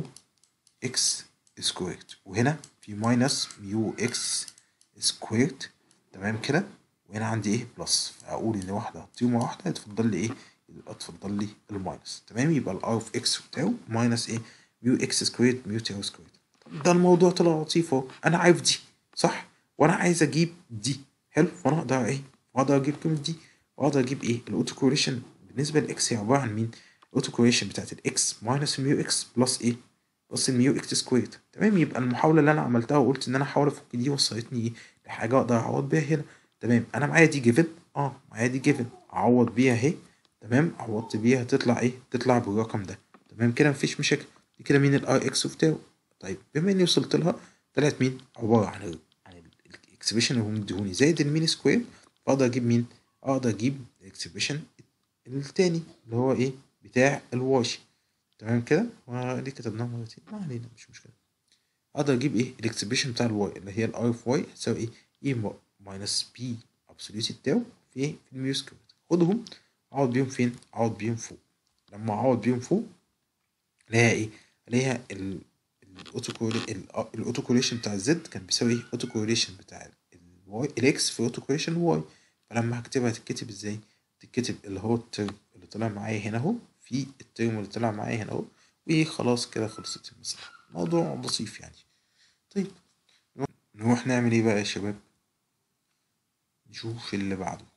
اكس سكويرد وهنا في ماينس ميو اكس سكويرد تمام كده وهنا عندي ايه بلس فاقول ان واحده هتطير واحده يتفضل لي ايه يبقى تفضل لي الماينس تمام يبقى الار اوف اكس وتاو ماينس ايه ميو اكس سكويرد ميو تاو سكويرد ده الموضوع طلع لطيف اهو انا عارف دي صح وانا عايز اجيب دي حلو فانا اقدر ايه اقدر اجيب قيمه دي واقدر اجيب ايه الاوتو كوريشن بالنسبه للاكس هي عباره عن مين الاوتو كوريشن بتاعت الاكس ماينس الميو اكس بلس ايه بلس الميو اكس سكويرد تمام يبقى المحاوله اللي انا عملتها وقلت ان انا احاول افك دي وصلتني ايه لحاجه اقدر اعوض بيها هنا تمام انا معايا دي جيفن اه معايا دي جيفن اعوض بيها اهي تمام عوضت بيها تطلع ايه تطلع بالرقم ده تمام كده مفيش مشاكل دي كده مين الاي اكس اوف تاو طيب بما اني وصلت لها طلعت مين عباره عن ال عن الاكسبريشن اللي هم مديهوني زائد المين سكوير فاقدر اجيب مين اقدر اجيب الاكسبريشن التاني اللي هو ايه بتاع الواي تمام كده وليه كتبناه مرتين ما علينا مش مشكله اقدر اجيب ايه الاكسبريشن بتاع الواي اللي هي الاي اوف واي هتساوي ايه اي ماينس بي ابسوليوت التاو في ايه في الميو سكوير خدهم اقعد بيهم فين اقعد بيهم فوق لما اقعد بيهم فوق الاقيها ايه الاقيها الاوتو كوريشن بتاع الزد كان بيساوي ايه اوتو كوريشن بتاع الواي الاكس في اوتو كوريشن واي فلما هكتبها تتكتب ازاي تتكتب اللي هو الترم اللي طلع معايا هنا اهو في الترم اللي طلع معايا هنا اهو وخلاص كده خلصت المسألة موضوع لطيف يعني طيب نروح نعمل ايه بقى يا شباب نشوف اللي بعده